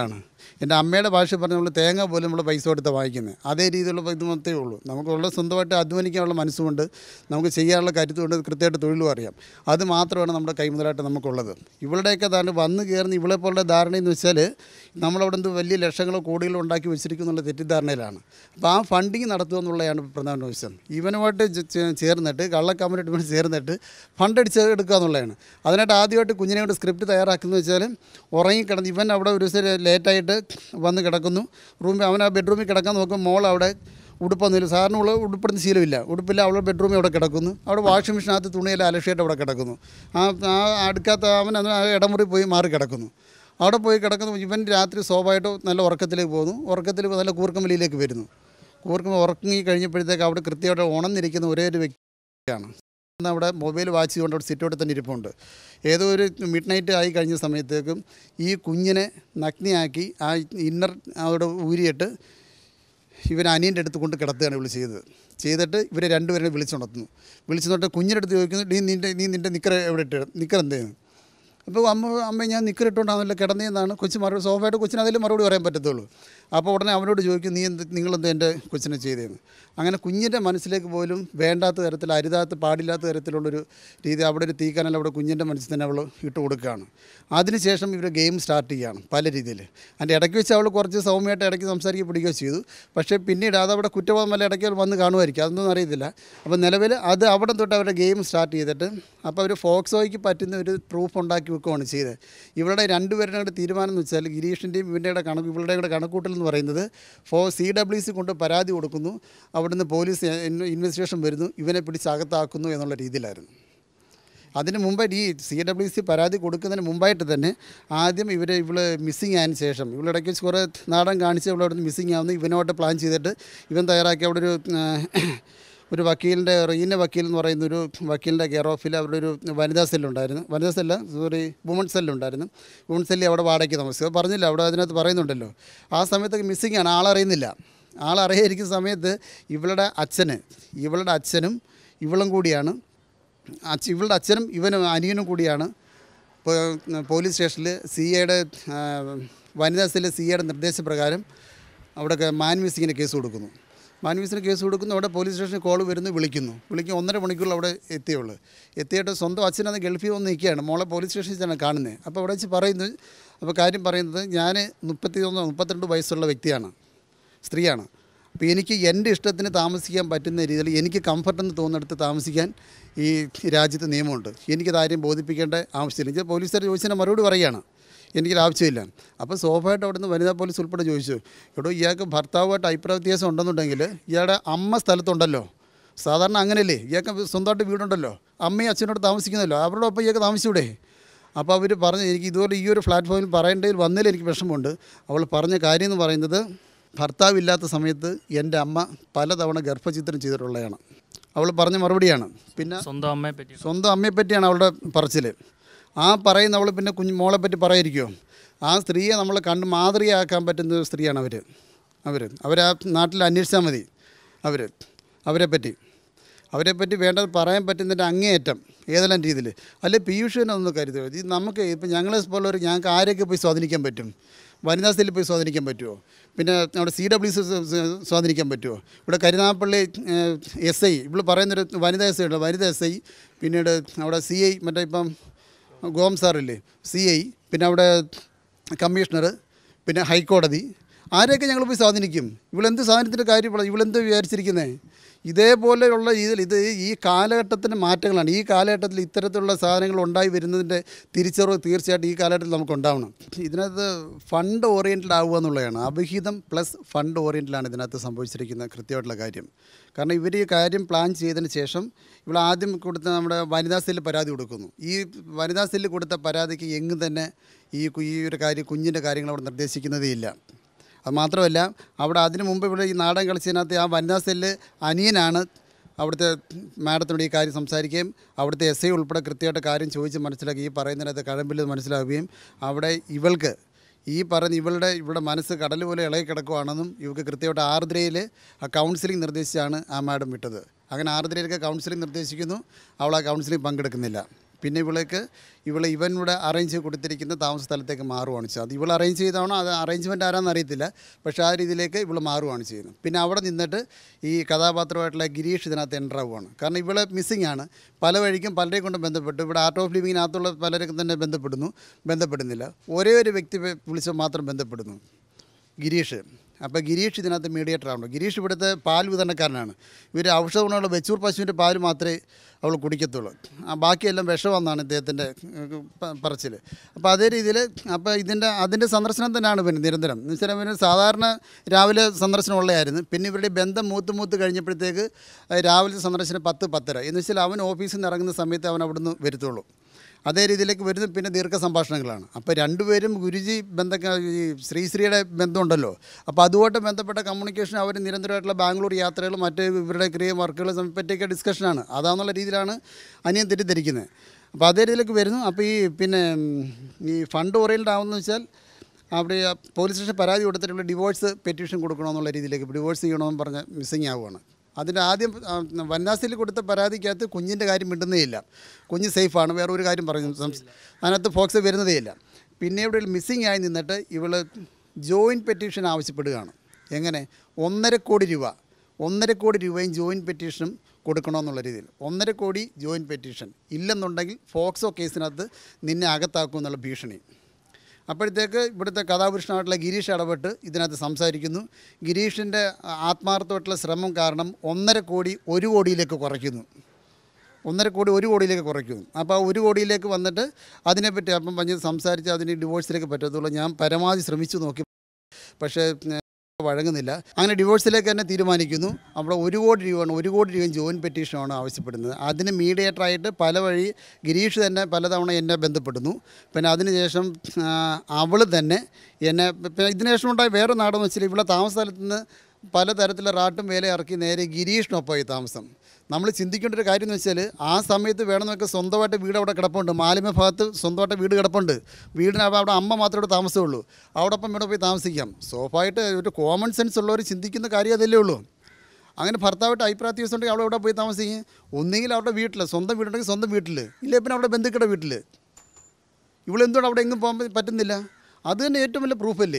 എൻ്റെ അമ്മയുടെ ഭാഷ പറഞ്ഞ നമ്മൾ തേങ്ങ പോലും നമ്മൾ പൈസ കൊടുത്ത് വാങ്ങിക്കുന്നത് അതേ രീതിയിലുള്ള ഇത് മാത്രമേ ഉള്ളൂ നമുക്കുള്ള സ്വന്തമായിട്ട് അധ്വാനിക്കാനുള്ള മനസ്സുകൊണ്ട് നമുക്ക് ചെയ്യാനുള്ള കരുത്തുകൊണ്ട് കൃത്യമായിട്ട് തൊഴിലും അറിയാം അത് മാത്രമാണ് നമ്മുടെ കൈമുതലായിട്ട് നമുക്കുള്ളത് ഇവളുടെയൊക്കെ ധാരണ വന്ന് കയറുന്ന ഇവളെ പോലുള്ള ധാരണയെന്ന് വെച്ചാൽ നമ്മളവിടെ നിന്ന് വലിയ ലക്ഷങ്ങളോ കോടികളോ ഉണ്ടാക്കി വെച്ചിരിക്കുന്നുള്ള തെറ്റിദ്ധാരണയിലാണ് അപ്പോൾ ആ ഫണ്ടിങ് നടത്തുക എന്നുള്ളതാണ് പ്രധാന ആവശ്യം ഇവനുമായിട്ട് ചെ- ചെ- ചേർന്നിട്ട് കള്ള കമ്മ്യൂണിറ്റി ചേർന്നിട്ട് ഫണ്ട് അടിച്ച് എടുക്കുക എന്നുള്ളതാണ് അതിനായിട്ട് ആദ്യമായിട്ട് കുഞ്ഞിനെ കൊണ്ട് സ്ക്രിപ്റ്റ് തയ്യാറാക്കുന്നത് വെച്ചാൽ ഉറങ്ങിക്കിടന്ന് ഇവൻ അവിടെ ഒരു ദിവസം ലേറ്റായിട്ട് വന്ന് കിടക്കുന്നു റൂമിൽ അവൻ ആ ബെഡ്റൂമിൽ കിടക്കാൻ നോക്കും മോൾ അവിടെ ഉടുപ്പൊന്നുമില്ല സാറിന് ഉള്ള ഉടുപ്പെടുന്ന ശീലമില്ല ഉടുപ്പില്ല അവളുടെ ബെഡ്റൂമിൽ അവിടെ കിടക്കുന്നു അവിടെ വാഷിംഗ് മെഷീനകത്ത് തുണിയെല്ലാം അലക്ഷ്യമായിട്ട് അവിടെ കിടക്കുന്നു ആ ആ അടുക്കാത്ത അവൻ അത് ആ ഇടമുറി പോയി മാറി കിടക്കുന്നു അവിടെ പോയി കിടക്കുന്നു ഇവൻ രാത്രി സ്വാഭാവികമായിട്ട് നല്ല ഉറക്കത്തിലേക്ക് പോകുന്നു ഉറക്കത്തിൽ നല്ല കൂർക്കമ്പലിയിലേക്ക് വരുന്നു കൂർക്കം ഉറങ്ങി കഴിഞ്ഞപ്പോഴത്തേക്ക് അവിടെ കൃത്യമായിട്ട് ഉണർന്നിരിക്കുന്ന ഒരേ ഒരു വ്യക്തിയാണ് ഇന്ന് അവിടെ മൊബൈൽ വാച്ച് ചെയ്തുകൊണ്ട് അവിടെ സിറ്റോട്ട് തന്നെ ഇരിപ്പുണ്ട് ഏതോ ഒരു മിഡ് നൈറ്റ് ആയി കഴിഞ്ഞ സമയത്തേക്കും ഈ കുഞ്ഞിനെ നഗ്നിയാക്കി ആ ഇന്നർ അവിടെ ഊരിയിട്ട് ഇവൻ അനിയൻ്റെ അടുത്ത് കൊണ്ട് കിടത്തുകയാണ് ഇവൾ ചെയ്തത് ചെയ്തിട്ട് ഇവരെ രണ്ടുപേരെ വിളിച്ചുണർത്തുന്നു വിളിച്ചുണർത്ത് കുഞ്ഞിൻ്റെ അടുത്ത് ചോദിക്കുന്നു നീ നിൻ്റെ നീ നിൻ്റെ നിക്കർ എവിടെ ഇട്ട് നിക്കർ എന്തേന്ന് അപ്പോൾ അമ്മ അമ്മ ഞാൻ നിക്കറിട്ടുകൊണ്ടാണല്ലോ കിടന്നതെന്നാണ് കൊച്ചു മറുപടി സ്വാഭാവികമായിട്ട് കൊച്ചിന് അതിൽ മറുപടി പറയാൻ പറ്റത്തുള്ളൂ അപ്പോൾ ഉടനെ അവനോട് ചോദിക്കും നീ എന്ത് നിങ്ങളെന്ത് എൻ്റെ കൊച്ചിനെ ചെയ്തതെന്ന് അങ്ങനെ കുഞ്ഞിൻ്റെ മനസ്സിലേക്ക് പോലും വേണ്ടാത്ത തരത്തിൽ അരുതാത്ത പാടില്ലാത്ത തരത്തിലുള്ളൊരു രീതി അവിടെ ഒരു തീക്കനൽ അവിടെ കുഞ്ഞിൻ്റെ മനസ്സിൽ തന്നെ അവൾ ഇട്ട് കൊടുക്കുകയാണ് അതിനുശേഷം ഇവർ ഗെയിം സ്റ്റാർട്ട് ചെയ്യുകയാണ് പല രീതിയിൽ അതിൻ്റെ ഇടയ്ക്ക് വെച്ച് അവൾ കുറച്ച് സൗമ്യമായിട്ട് ഇടയ്ക്ക് സംസാരിക്കുക പിടിക്കുകയോ ചെയ്തു പക്ഷേ പിന്നീട് അതവിടെ കുറ്റബോധമല്ല ഇടയ്ക്ക് വന്ന് കാണുമായിരിക്കും അതൊന്നും അറിയത്തില്ല അപ്പോൾ നിലവിൽ അത് അവിടെ തൊട്ട് അവരുടെ ഗെയിം സ്റ്റാർട്ട് ചെയ്തിട്ട് അപ്പോൾ അവർ ഫോക്സോയ്ക്ക് പറ്റുന്ന ഒരു പ്രൂഫ് ഉണ്ടാക്കി വെക്കുകയാണ് ചെയ്തത് ഇവരുടെ രണ്ടുപേരുടെ കൂടെ തീരുമാനം എന്ന് വെച്ചാൽ ഗിരീഷിൻ്റെയും ഇവൻ്റെ കണക്ക് ഇവരുടെ കൂടെ കണക്കൂട്ടൽ എന്ന് പറയുന്നത് ഫോ സി ഡബ്ല്യു സി കൊണ്ട് പരാതി കൊടുക്കുന്നു അവിടുന്ന് പോലീസ് ഇൻവെസ്റ്റിഗേഷൻ വരുന്നു ഇവനെ പിടിച്ച് അകത്താക്കുന്നു എന്നുള്ള രീതിയിലായിരുന്നു അതിന് മുമ്പ് ഈ സി ഡബ്ല്യു സി പരാതി കൊടുക്കുന്നതിന് മുമ്പായിട്ട് തന്നെ ആദ്യം ഇവർ ഇവൾ മിസ്സിങ് ആയതിനു ശേഷം ഇവളിടയ്ക്ക് വെച്ച് കുറേ നാടൻ കാണിച്ച് ഇവിടെ അവിടെ മിസ്സിങ് ആവുന്നു ഇവനോട്ട് പ്ലാൻ ചെയ്തിട്ട് ഇവൻ തയ്യാറാക്കി അവിടെ ഒരു ആ, ഒരു വക്കീലിൻ്റെ റീന വക്കീൽ എന്ന് പറയുന്ന ഒരു വക്കീലിൻ്റെ കെയർ ഓഫിൽ അവിടെ ഒരു വനിതാ സെല്ലുണ്ടായിരുന്നു വനിതാ സെല്ല സോറി വുമൺ സെല്ലുണ്ടായിരുന്നു വുമൺ സെല്ലിൽ അവിടെ വാടകയ്ക്ക് താമസിക്കുക പറഞ്ഞില്ല അവിടെ അതിനകത്ത് പറയുന്നുണ്ടല്ലോ ആ സമയത്തൊക്കെ മിസ്സിങ് ആണ് ആളറിയുന്നില്ല ആളറിയാതിരിക്കുന്ന സമയത്ത് ഇവളുടെ അച്ഛന് ഇവളുടെ അച്ഛനും ഇവളും കൂടിയാണ് അച്ഛ ഇവളുടെ അച്ഛനും ഇവനും അനിയനും കൂടിയാണ് പോ- പോലീസ് സ്റ്റേഷനിൽ സി എയുടെ വനിതാ സെല്ലിൽ സി എയുടെ നിർദ്ദേശപ്രകാരം അവിടെ മാൻ മിസ്സിങ്ങിന് കേസ് കൊടുക്കുന്നു മാൻ മിസ്സിന് കേസ് കൊടുക്കുന്നു അവിടെ പോലീസ് സ്റ്റേഷനിൽ കോൾ വരുന്നു വിളിക്കുന്നു വിളിക്കും ഒന്നര മണിക്കൂറിൽ അവിടെ എത്തിയുള്ളൂ എത്തിയിട്ട് സ്വന്തം അച്ഛനന്ന് ഗൾഫിൽ വന്ന് നിൽക്കുകയാണ് മോളെ പോലീസ് സ്റ്റേഷനിൽ തന്നെ കാണുന്നത് അപ്പോൾ അവിടെ വെച്ച് പറയുന്നു അപ്പോൾ കാര്യം പറയുന്നത് ഞാൻ മുപ്പത്തി ഒന്ന് മുപ്പത്തിരണ്ട് വയസ്സുള്ള വ്യക്തിയാണ് സ്ത്രീയാണ് അപ്പോൾ എനിക്ക് എൻ്റെ ഇഷ്ടത്തിന് താമസിക്കാൻ പറ്റുന്ന രീതിയിൽ എനിക്ക് കംഫർട്ടെന്ന് തോന്നിടത്ത് താമസിക്കാൻ ഈ രാജ്യത്ത് നിയമമുണ്ട് എനിക്കത് ആരെയും ബോധിപ്പിക്കേണ്ട ആവശ്യമില്ല എനിക്ക് പോലീസുകാർ ചോദിച്ചതിന് മറുപടി പറയുകയാണ് എനിക്കൊരു ആവശ്യമില്ല അപ്പോൾ സ്വാഭാവികമായിട്ട് അവിടെ നിന്ന് വനിതാ പോലീസ് ഉൾപ്പെടെ ചോദിച്ചു എടോ ഇയാൾക്ക് ഭർത്താവുമായിട്ട് അഭിപ്രായ വ്യത്യാസം ഉണ്ടെന്നുണ്ടെങ്കിൽ ഇയാളുടെ അമ്മ സ്ഥലത്തുണ്ടല്ലോ സാധാരണ അങ്ങനെയല്ലേ ഇയാൾക്ക് സ്വന്തമായിട്ട് വീടുണ്ടല്ലോ അമ്മയും അച്ഛനോട് താമസിക്കുന്നല്ലോ അവരുടെ ഒപ്പം ഇയാൾക്ക് താമസിച്ചൂടെ അപ്പോൾ അവർ പറഞ്ഞു എനിക്ക് ഇതുപോലെ ഈ ഒരു പ്ലാറ്റ്ഫോമിൽ പറയേണ്ടതിൽ വന്നതിൽ എനിക്ക് വിഷമമുണ്ട് അവൾ പറഞ്ഞ കാര്യം എന്ന് പറയുന്നത് ഭർത്താവില്ലാത്ത സമയത്ത് എൻ്റെ അമ്മ പലതവണ ഗർഭചിത്രം ചെയ്തിട്ടുള്ളതാണ് അവൾ പറഞ്ഞ മറുപടിയാണ് പിന്നെ സ്വന്തം അമ്മയെ പറ്റി സ്വന്തം അമ്മയെ പറ്റിയാണ് അവളുടെ പറച്ചിൽ ആ പറയുന്ന അവൾ പിന്നെ കുഞ്ഞു മോളെ പറ്റി പറയായിരിക്കുമോ ആ സ്ത്രീയെ നമ്മൾ കണ്ട് മാതൃകയാക്കാൻ പറ്റുന്ന ഒരു സ്ത്രീയാണ് അവർ അവർ അവർ ആ നാട്ടിൽ അന്വേഷിച്ചാൽ മതി അവർ അവരെ പറ്റി അവരെ പറ്റി വേണ്ടത് പറയാൻ പറ്റുന്നതിൻ്റെ അങ്ങേയറ്റം ഏതെല്ലാം രീതിയിൽ അല്ലെ പീയൂഷിനെ ഒന്ന് കരുതുക ഇത് നമുക്ക് ഇപ്പം ഞങ്ങളെ പോലുള്ളവർ ഞങ്ങൾക്ക് ആരെയൊക്കെ പോയി സ്വാധീനിക്കാൻ പറ്റും വനിതാ സെല്ലിൽ പോയി സ്വാധീനിക്കാൻ പറ്റുമോ പിന്നെ അവിടെ സി ഡബ്ല്യു സി സ്വാധീനിക്കാൻ പറ്റുമോ ഇവിടെ കരുനാഗപ്പള്ളി എസ് ഐ ഇവിടെ പറയുന്നൊരു വനിതാ എസ് ഐ ഉണ്ട് വനിതാ എസ് ഐ പിന്നീട് അവിടെ സി ഐ മറ്റേ ഇപ്പം ഗോം സാറില്ലേ സി ഐ പിന്നെ അവിടെ കമ്മീഷണർ പിന്നെ ഹൈക്കോടതി ആരെയൊക്കെ ഞങ്ങൾ പോയി സ്വാധീനിക്കും ഇവളെന്ത് സാധനത്തിൻ്റെ കാര്യം ഇപ്പോൾ ഇവളെന്ത് വിചാരിച്ചിരിക്കുന്നത് ഇതേപോലെയുള്ള ഇതിൽ ഇത് ഈ കാലഘട്ടത്തിൻ്റെ മാറ്റങ്ങളാണ് ഈ കാലഘട്ടത്തിൽ ഇത്തരത്തിലുള്ള സാധനങ്ങൾ ഉണ്ടായി വരുന്നതിൻ്റെ തിരിച്ചറിവ് തീർച്ചയായിട്ടും ഈ കാലഘട്ടത്തിൽ നമുക്ക് ഉണ്ടാവണം ഇതിനകത്ത് ഫണ്ട് ഓറിയൻറ്റഡ് ആവുക എന്നുള്ളതാണ് അവിഹിതം പ്ലസ് ഫണ്ട് ഓറിയൻറ്റഡിലാണ് ഇതിനകത്ത് സംഭവിച്ചിരിക്കുന്ന കൃത്യമായിട്ടുള്ള കാര്യം കാരണം ഇവർ ഈ കാര്യം പ്ലാൻ ചെയ്തതിന് ശേഷം ഇവിടെ ആദ്യം കൊടുത്ത നമ്മുടെ വനിതാ സെല്ല് പരാതി കൊടുക്കുന്നു ഈ വനിതാ സെല്ല് കൊടുത്ത പരാതിക്ക് എങ്ങും തന്നെ ഈ കു- ഈ ഒരു കാര്യം കുഞ്ഞിൻ്റെ കാര്യങ്ങൾ അവിടെ നിർദ്ദേശിക്കുന്നതേ ഇല്ല അത് മാത്രമല്ല അവിടെ അതിനു മുമ്പ് ഇവിടെ ഈ നാടൻ കളിച്ചതിനകത്ത് ആ വനിതാ സെല്ല് അനിയനാണ് അവിടുത്തെ മാഡത്തിനോട് ഈ കാര്യം സംസാരിക്കുകയും അവിടുത്തെ എസ് ഐ ഉൾപ്പെടെ കൃത്യമായിട്ട് കാര്യം ചോദിച്ച് മനസ്സിലാക്കി ഈ പറയുന്നതിനകത്ത് കഴമ്പിൽ മനസ്സിലാവുകയും അവിടെ ഇവൾക്ക് ഈ പറഞ്ഞ ഇവളുടെ ഇവിടെ മനസ്സ് കടൽ പോലെ ഇളകി കിടക്കുവാണെന്നും ഇവർക്ക് കൃത്യമായിട്ട് ആർദ്രയിൽ ആ കൗൺസിലിംഗ് നിർദ്ദേശിച്ചാണ് ആ മാഡം വിട്ടത് അങ്ങനെ ആർദ്രയിലൊക്കെ കൗൺസിലിംഗ് നിർദ്ദേശിക്കുന്നു അവൾ ആ കൗൺസിലിംഗ് പങ്കെടുക്കുന്നില്ല പിന്നെ ഇവൾക്ക് ഇവളെ ഇവൻ ഇവിടെ അറേഞ്ച് ചെയ്ത് കൊടുത്തിരിക്കുന്ന താമസ സ്ഥലത്തേക്ക് മാറുകയാണ് ചെയ്യുന്നത് അത് ഇവൾ അറേഞ്ച് ചെയ്താണോ അത് അറേഞ്ച്മെൻറ്റ് ആരാന്ന് അറിയത്തില്ല പക്ഷേ ആ രീതിയിലേക്ക് ഇവൾ മാറുകയാണ് ചെയ്യുന്നത് പിന്നെ അവിടെ നിന്നിട്ട് ഈ കഥാപാത്രമായിട്ടുള്ള ഗിരീഷ് ഇതിനകത്ത് എൻ്റർ ആവുകയാണ് കാരണം ഇവളെ മിസ്സിംഗ് ആണ് പല വഴിക്കും പലരെ കൊണ്ടും ബന്ധപ്പെട്ടു ഇവിടെ ആർട്ട് ഓഫ് ലിവിങ്ങിനകത്തുള്ള പലരൊക്കെ തന്നെ ബന്ധപ്പെടുന്നു ബന്ധപ്പെടുന്നില്ല ഒരേ ഒരു വ്യക്തി വിളിച്ച് മാത്രം ബന്ധപ്പെടുന്നു ഗിരീഷ് അപ്പോൾ ഗിരീഷ് ഇതിനകത്ത് മീഡിയേറ്ററാണ് ഗിരീഷ് ഇവിടുത്തെ പാൽ വിതരണക്കാരനാണ് ഇവർ ഔഷധ ഗുണമുള്ള വെച്ചൂർ പശുവിൻ്റെ പാൽ മാത്രമേ അവൾ കുടിക്കത്തുള്ളൂ ആ ബാക്കിയെല്ലാം വിഷമെന്നാണ് ഇദ്ദേഹത്തിൻ്റെ പറച്ചിൽ അപ്പോൾ അതേ രീതിയിൽ അപ്പോൾ ഇതിൻ്റെ അതിൻ്റെ സന്ദർശനം തന്നെയാണ് പിന്നെ നിരന്തരം എന്ന് വെച്ചാൽ പിന്നെ സാധാരണ രാവിലെ സന്ദർശനം ഉള്ളതായിരുന്നു പിന്നെ ഇവരുടെ ബന്ധം മൂത്ത് മൂത്ത് കഴിഞ്ഞപ്പോഴത്തേക്ക് ഏഹ്, രാവിലത്തെ സന്ദർശനം പത്ത് പത്തര എന്ന് വെച്ചാൽ അവൻ ഓഫീസിൽ നിന്ന് ഇറങ്ങുന്ന സമയത്ത് അവൻ അവിടുന്ന് വരുത്തുള്ളൂ അതേ രീതിയിലേക്ക് വരുന്ന പിന്നെ ദീർഘ സംഭാഷണങ്ങളാണ് അപ്പോൾ രണ്ടുപേരും ഗുരുജി ബന്ധ ഈ ശ്രീശ്രീയുടെ ബന്ധമുണ്ടല്ലോ അപ്പോൾ അതുമായിട്ട് ബന്ധപ്പെട്ട കമ്മ്യൂണിക്കേഷൻ അവർ നിരന്തരമായിട്ടുള്ള ബാംഗ്ലൂർ യാത്രകളും മറ്റ് ഇവരുടെ ക്രിയ വർക്കുകളും പറ്റിയൊക്കെ ഡിസ്കഷനാണ് അതാന്നുള്ള രീതിയിലാണ് അനിയൻ തെറ്റിദ്ധരിക്കുന്നത് അപ്പോൾ അതേ രീതിയിലേക്ക് വരുന്നു അപ്പോൾ ഈ പിന്നെ ഉം, ഈ ഫണ്ട് ഓറിയൻറ്റഡ് ആവുമെന്ന് വെച്ചാൽ അവിടെ ആ പോലീസ് സ്റ്റേഷൻ പരാതി കൊടുത്തിട്ടുള്ള ഡിവോഴ്സ് പെറ്റീഷൻ കൊടുക്കണമെന്നുള്ള രീതിയിലേക്ക് ഡിവോഴ്സ് ചെയ്യണമെന്ന് പറഞ്ഞ് മിസ്സിങ് ആവുകയാണ് അതിൻ്റെ ആദ്യം ആ, വനിതാസിൽ കൊടുത്ത പരാതിക്കകത്ത് കുഞ്ഞിൻ്റെ കാര്യം മിണ്ടുന്നേ ഇല്ല കുഞ്ഞ് സേഫാണ് വേറെ ഒരു കാര്യം പറഞ്ഞു സംസ്- അതിനകത്ത് ഫോക്സ് വരുന്നതേ ഇല്ല പിന്നെ ഇവിടെ മിസ്സിങ് ആയി നിന്നിട്ട് ഇവൾ ജോയിൻറ്റ് പെറ്റീഷൻ ആവശ്യപ്പെടുകയാണ് എങ്ങനെ ഒന്നര കോടി രൂപ ഒന്നര കോടി രൂപയും ജോയിൻറ്റ് പെറ്റീഷനും കൊടുക്കണമെന്നുള്ള രീതിയിൽ ഒന്നര കോടി ജോയിൻറ്റ് പെറ്റീഷൻ ഇല്ലെന്നുണ്ടെങ്കിൽ ഫോക്സോ കേസിനകത്ത് നിന്നെ അകത്താക്കും എന്നുള്ള ഭീഷണി അപ്പോഴത്തേക്ക് ഇവിടുത്തെ കഥാപുരുഷനായിട്ടുള്ള ഗിരീഷ് ഇടപെട്ട് ഇതിനകത്ത് സംസാരിക്കുന്നു ഗിരീഷിൻ്റെ ആത്മാർത്ഥമായിട്ടുള്ള ശ്രമം കാരണം ഒന്നര കോടി ഒരു കോടിയിലേക്ക് കുറയ്ക്കുന്നു ഒന്നര കോടി ഒരു കോടിയിലേക്ക് കുറയ്ക്കുന്നു അപ്പോൾ ആ ഒരു കോടിയിലേക്ക് വന്നിട്ട് അതിനെപ്പറ്റി അപ്പം പറഞ്ഞ് സംസാരിച്ച് അതിന് ഡിവോഴ്സിലേക്ക് പറ്റത്തുള്ളൂ ഞാൻ പരമാവധി ശ്രമിച്ചു നോക്കി പക്ഷേ ഏ, വഴങ്ങുന്നില്ല അങ്ങനെ ഡിവോഴ്സിലേക്ക് തന്നെ തീരുമാനിക്കുന്നു അവിടെ ഒരു കോടി രൂപയാണ് ഒരു കോടി രൂപയും ജോയിൻ പെറ്റീഷനാണ് ആവശ്യപ്പെടുന്നത് അതിന് മീഡിയേറ്ററായിട്ട് പല വഴി ഗിരീഷ് തന്നെ പലതവണ എന്നെ ബന്ധപ്പെടുന്നു പിന്നെ അതിനുശേഷം അവൾ തന്നെ എന്നെ പിന്നെ ഇതിന് ശേഷം ഉണ്ടായ വേറെ നാടെന്ന് വെച്ചാൽ ഇവിടെ താമസ സ്ഥലത്ത് നിന്ന് പലതരത്തിലുള്ള റാട്ടും വേല ഇറക്കി നേരെ ഗിരീഷിനൊപ്പമായി താമസം നമ്മൾ ചിന്തിക്കേണ്ട ഒരു കാര്യം എന്ന് വെച്ചാൽ ആ സമയത്ത് വേണമെന്നൊക്കെ സ്വന്തമായിട്ട് വീട് അവിടെ കിടപ്പുണ്ട് മാലിന്യ ഭാഗത്ത് സ്വന്തമായിട്ട് വീട് കിടപ്പുണ്ട് വീടിന് അവിടെ അവിടെ അമ്മ മാത്രമേ ഇവിടെ താമസമുള്ളൂ അവിടെ അപ്പം ഇവിടെ പോയി താമസിക്കാം സ്വാഭാവികമായിട്ട് ഒരു കോമൺ സെൻസ് ഉള്ളവർ ചിന്തിക്കുന്ന കാര്യം അതല്ലേ ഉള്ളൂ അങ്ങനെ ഭർത്താവായിട്ട് അഭിപ്രായ ദിവസം ഉണ്ടെങ്കിൽ അവിടെ എവിടെ പോയി താമസിക്കും ഒന്നുകിൽ അവരുടെ വീട്ടിൽ സ്വന്തം വീടുണ്ടെങ്കിൽ സ്വന്തം വീട്ടിൽ ഇല്ലേ പിന്നെ അവിടെ ബന്ധുക്കളുടെ വീട്ടിൽ ഇവളെന്തുകൊണ്ട് അവിടെ എങ്ങും പോകാൻ പറ്റുന്നില്ല അത് തന്നെ ഏറ്റവും വലിയ പ്രൂഫല്ലേ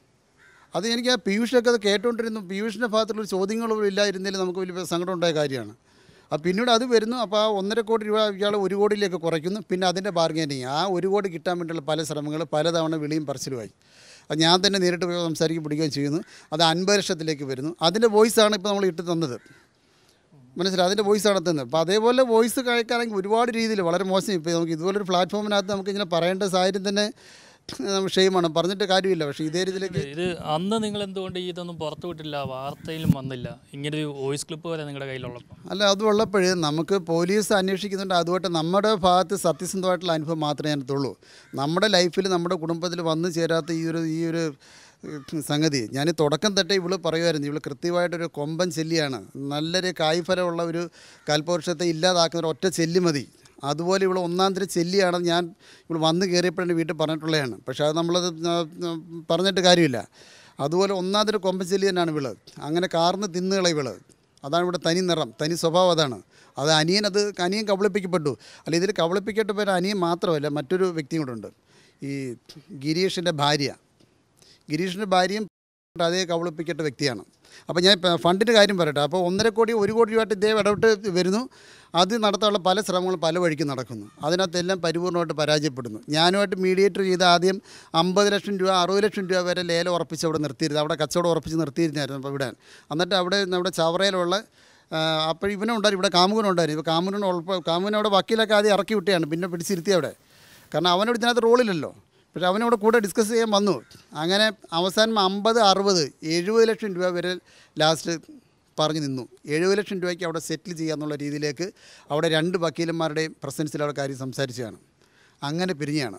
അത് എനിക്ക് ആ പീയൂഷൊക്കെ അത് കേട്ടുകൊണ്ടിരുന്നു പീയൂഷിൻ്റെ ഭാഗത്തുള്ള ചോദ്യങ്ങളും ഇല്ലായിരുന്നതിൽ നമുക്ക് വലിയ സങ്കടം ഉണ്ടായ കാര്യമാണ് ആ പിന്നീട് അത് വരുന്നു അപ്പോൾ ആ ഒന്നര കോടി രൂപ ഇയാൾ ഒരു കോടിയിലേക്ക് കുറയ്ക്കുന്നു പിന്നെ അതിൻ്റെ ബാർഗൈനിങ് ആ ഒരു കോടി കിട്ടാൻ വേണ്ടിയുള്ള പല ശ്രമങ്ങൾ പലതവണ വിളിയും പറച്ചിലുമായി അത് ഞാൻ തന്നെ നേരിട്ട് പോയി സംസാരിക്കുകയും പിടിക്കുകയും ചെയ്യുന്നു അത് അൻപത് ലക്ഷത്തിലേക്ക് വരുന്നു അതിൻ്റെ വോയിസാണ് ഇപ്പോൾ നമ്മൾ ഇട്ട് തന്നത് മനസ്സിലായി അതിൻ്റെ വോയിസ് നടത്തുന്നത് അപ്പോൾ അതേപോലെ വോയിസ് കഴിക്കാണെങ്കിൽ ഒരുപാട് രീതിയിൽ വളരെ മോശം ഇപ്പോൾ നമുക്ക് ഇതുപോലൊരു പ്ലാറ്റ്ഫോമിനകത്ത് നമുക്ക് ഇങ്ങനെ പറയേണ്ട സാഹചര്യം തന്നെ ഷെയിമാണ് പറഞ്ഞിട്ട് കാര്യമില്ല പക്ഷേ ഇതേ രീതിയിലേക്ക് ഇത് അന്ന് നിങ്ങൾ എന്തുകൊണ്ട് ഈ ഇതൊന്നും പുറത്തു വിട്ടില്ല വാർത്തയിലും വന്നില്ല ഇങ്ങനൊരു വോയിസ് ക്ലിപ്പ് വരെ നിങ്ങളുടെ കയ്യിലുള്ളപ്പോൾ അല്ല അത് ഉള്ളപ്പോൾ നമുക്ക് പോലീസ് അന്വേഷിക്കുന്നുണ്ട് അതുമായിട്ട് നമ്മുടെ ഭാഗത്ത് സത്യസന്ധമായിട്ടുള്ള അനുഭവം മാത്രമേ അതിനകത്തുള്ളൂ നമ്മുടെ ലൈഫിൽ നമ്മുടെ കുടുംബത്തിൽ വന്നു ചേരാത്ത ഈ ഒരു ഈ ഒരു ഉം, സംഗതി ഞാൻ തുടക്കം തൊട്ടേ ഇവള് പറയുമായിരുന്നു ഇവള് കൃത്യമായിട്ടൊരു കൊമ്പൻ ചെല്ലിയാണ് നല്ലൊരു കായ്ഫലമുള്ള ഒരു കൽപ്പവൃക്ഷത്തെ ഇല്ലാതാക്കുന്ന ഒരു ഒറ്റ ചെല്ലി മതി അതുപോലെ ഇവൾ ഒന്നാം തരം ചെല്ലിയാണെന്ന് ഞാൻ ഇവൾ വന്ന് കയറിയപ്പോഴാണ് വീട്ടിൽ പറഞ്ഞിട്ടുള്ളതാണ് പക്ഷേ അത് നമ്മളത് ആ, ആ, പറഞ്ഞിട്ട് കാര്യമില്ല അതുപോലെ ഒന്നാം തരം കൊമ്പൻ ചെല്ലി തന്നെയാണ് ഇവള് അങ്ങനെ കാർന്ന് തിന്നുകള ഇവള് അതാണ് ഇവിടെ തനി നിറം തനി സ്വഭാവം അതാണ് അത് അനിയൻ അത് അനിയൻ കബളിപ്പിക്കപ്പെട്ടു അല്ല ഇതിൽ കബളിപ്പിക്കപ്പെട്ട അനിയൻ മാത്രമല്ല മറ്റൊരു വ്യക്തിയും കൂടെ ഉണ്ട് ഈ ഗിരീഷിൻ്റെ ഭാര്യ ഗിരീഷിൻ്റെ ഭാര്യയും അതേ കബളിപ്പിക്കേണ്ട വ്യക്തിയാണ് അപ്പോൾ ഞാൻ ഇപ്പം ഫണ്ടിൻ്റെ കാര്യം പറയട്ടെ അപ്പോൾ ഒന്നര കോടി ഒരു കോടി രൂപയായിട്ട് ഇദ്ദേഹം ഇടപെട്ട് വരുന്നു അത് നടത്താനുള്ള പല ശ്രമങ്ങളും പല വഴിക്കും നടക്കുന്നു അതിനകത്തെല്ലാം പരിപൂർണമായിട്ട് പരാജയപ്പെടുന്നു ഞാനുമായിട്ട് മീഡിയേറ്റർ ചെയ്ത് ആദ്യം അമ്പത് ലക്ഷം രൂപ അറുപത് ലക്ഷം രൂപ വരെ ലേലം ഉറപ്പിച്ച് അവിടെ നിർത്തിയിരുന്നു അവിടെ കച്ചവടം ഉറപ്പിച്ച് നിർത്തിയിരുന്നായിരുന്നു അപ്പോൾ ഇവിടെ എന്നിട്ട് അവിടെ നമ്മുടെ ചവറയിലുള്ള അപ്പോൾ ഇവനും ഉണ്ടായിരുന്നു ഇവിടെ കാമുകനും ഉണ്ടായിരുന്നു ഇപ്പോൾ കാമുകനും ഉൾപ്പെ കാമുകനെ അവിടെ വക്കീലൊക്കെ ആദ്യം ഇറക്കി വിട്ടുകയാണ് പിന്നെ പിടിച്ചിരുത്തി അവിടെ കാരണം അവനോട് ഇതിനകത്ത് റോളില്ലല്ലോ പക്ഷെ അവനോട് കൂടെ ഡിസ്കസ് ചെയ്യാൻ വന്നു അങ്ങനെ അവസാനം അമ്പത് അറുപത് എഴുപത് ലക്ഷം രൂപ വരെ ലാസ്റ്റ് പറഞ്ഞു നിന്നു എഴുപത് ലക്ഷം രൂപയ്ക്ക് അവിടെ സെറ്റിൽ ചെയ്യാന്നുള്ള രീതിയിലേക്ക് അവിടെ രണ്ട് വക്കീലന്മാരുടെയും പ്രസൻസിൽ അവിടെ കാര്യം സംസാരിച്ചതാണ് അങ്ങനെ പിരിഞ്ഞാണ്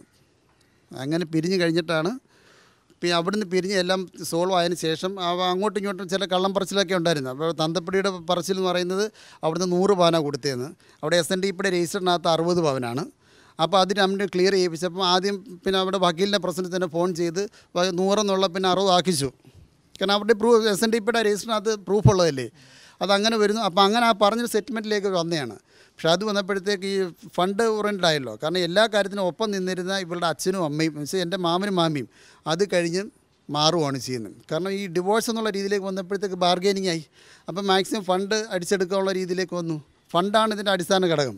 അങ്ങനെ പിരിഞ്ഞ് കഴിഞ്ഞിട്ടാണ് പിന്നെ അവിടുന്ന് പിരിഞ്ഞ് എല്ലാം സോൾവ് ആയതിനു ശേഷം അവ അങ്ങോട്ടും ഇങ്ങോട്ടും ചില കള്ളം പറച്ചിലൊക്കെ ഉണ്ടായിരുന്നു അപ്പോൾ തന്തപ്പടിയുടെ പറച്ചിൽ എന്ന് പറയുന്നത് അവിടുന്ന് നൂറ് പവനാണ് കൊടുത്തതെന്ന് അവിടെ എസ് എൻ ഡി പിയുടെ രജിസ്റ്ററിനകത്ത് അറുപത് പവനാണ് അപ്പോൾ അതിന് നമ്മൾ ക്ലിയർ ചെയ്യിപ്പിച്ചപ്പോൾ ആദ്യം പിന്നെ അവിടെ വക്കീലിൻ്റെ പ്രസിഡന്റ് തന്നെ ഫോൺ ചെയ്ത് വ- നൂറെന്നുള്ള പിന്നെ അറുപത് ആക്കിച്ചു കാരണം അവിടെ പ്രൂഫ് എസ് എൻ ഡി പിയുടെ രജിസ്റ്ററിനകത്ത് പ്രൂഫ് ഉള്ളതല്ലേ അതങ്ങനെ വരുന്നു അപ്പോൾ അങ്ങനെ ആ പറഞ്ഞൊരു സെറ്റിൽമെൻറ്റിലേക്ക് വന്നതാണ് പക്ഷെ അത് വന്നപ്പോഴത്തേക്ക് ഈ ഫണ്ട് ഓറിയൻറ്റഡ് ആയല്ലോ കാരണം എല്ലാ കാര്യത്തിനും ഒപ്പം നിന്നിരുന്ന ഇവളുടെ അച്ഛനും അമ്മയും എന്ന് വെച്ചാൽ എൻ്റെ മാമനും മാമിയും അത് കഴിഞ്ഞ് മാറുവാണ് ചെയ്യുന്നത് കാരണം ഈ ഡിവോഴ്സ് എന്നുള്ള രീതിയിലേക്ക് വന്നപ്പോഴത്തേക്ക് ബാർഗൈനിങ് ആയി അപ്പം മാക്സിമം ഫണ്ട് അടിച്ചെടുക്കാനുള്ള രീതിയിലേക്ക് വന്നു ഫണ്ടാണ് ഇതിൻ്റെ അടിസ്ഥാന ഘടകം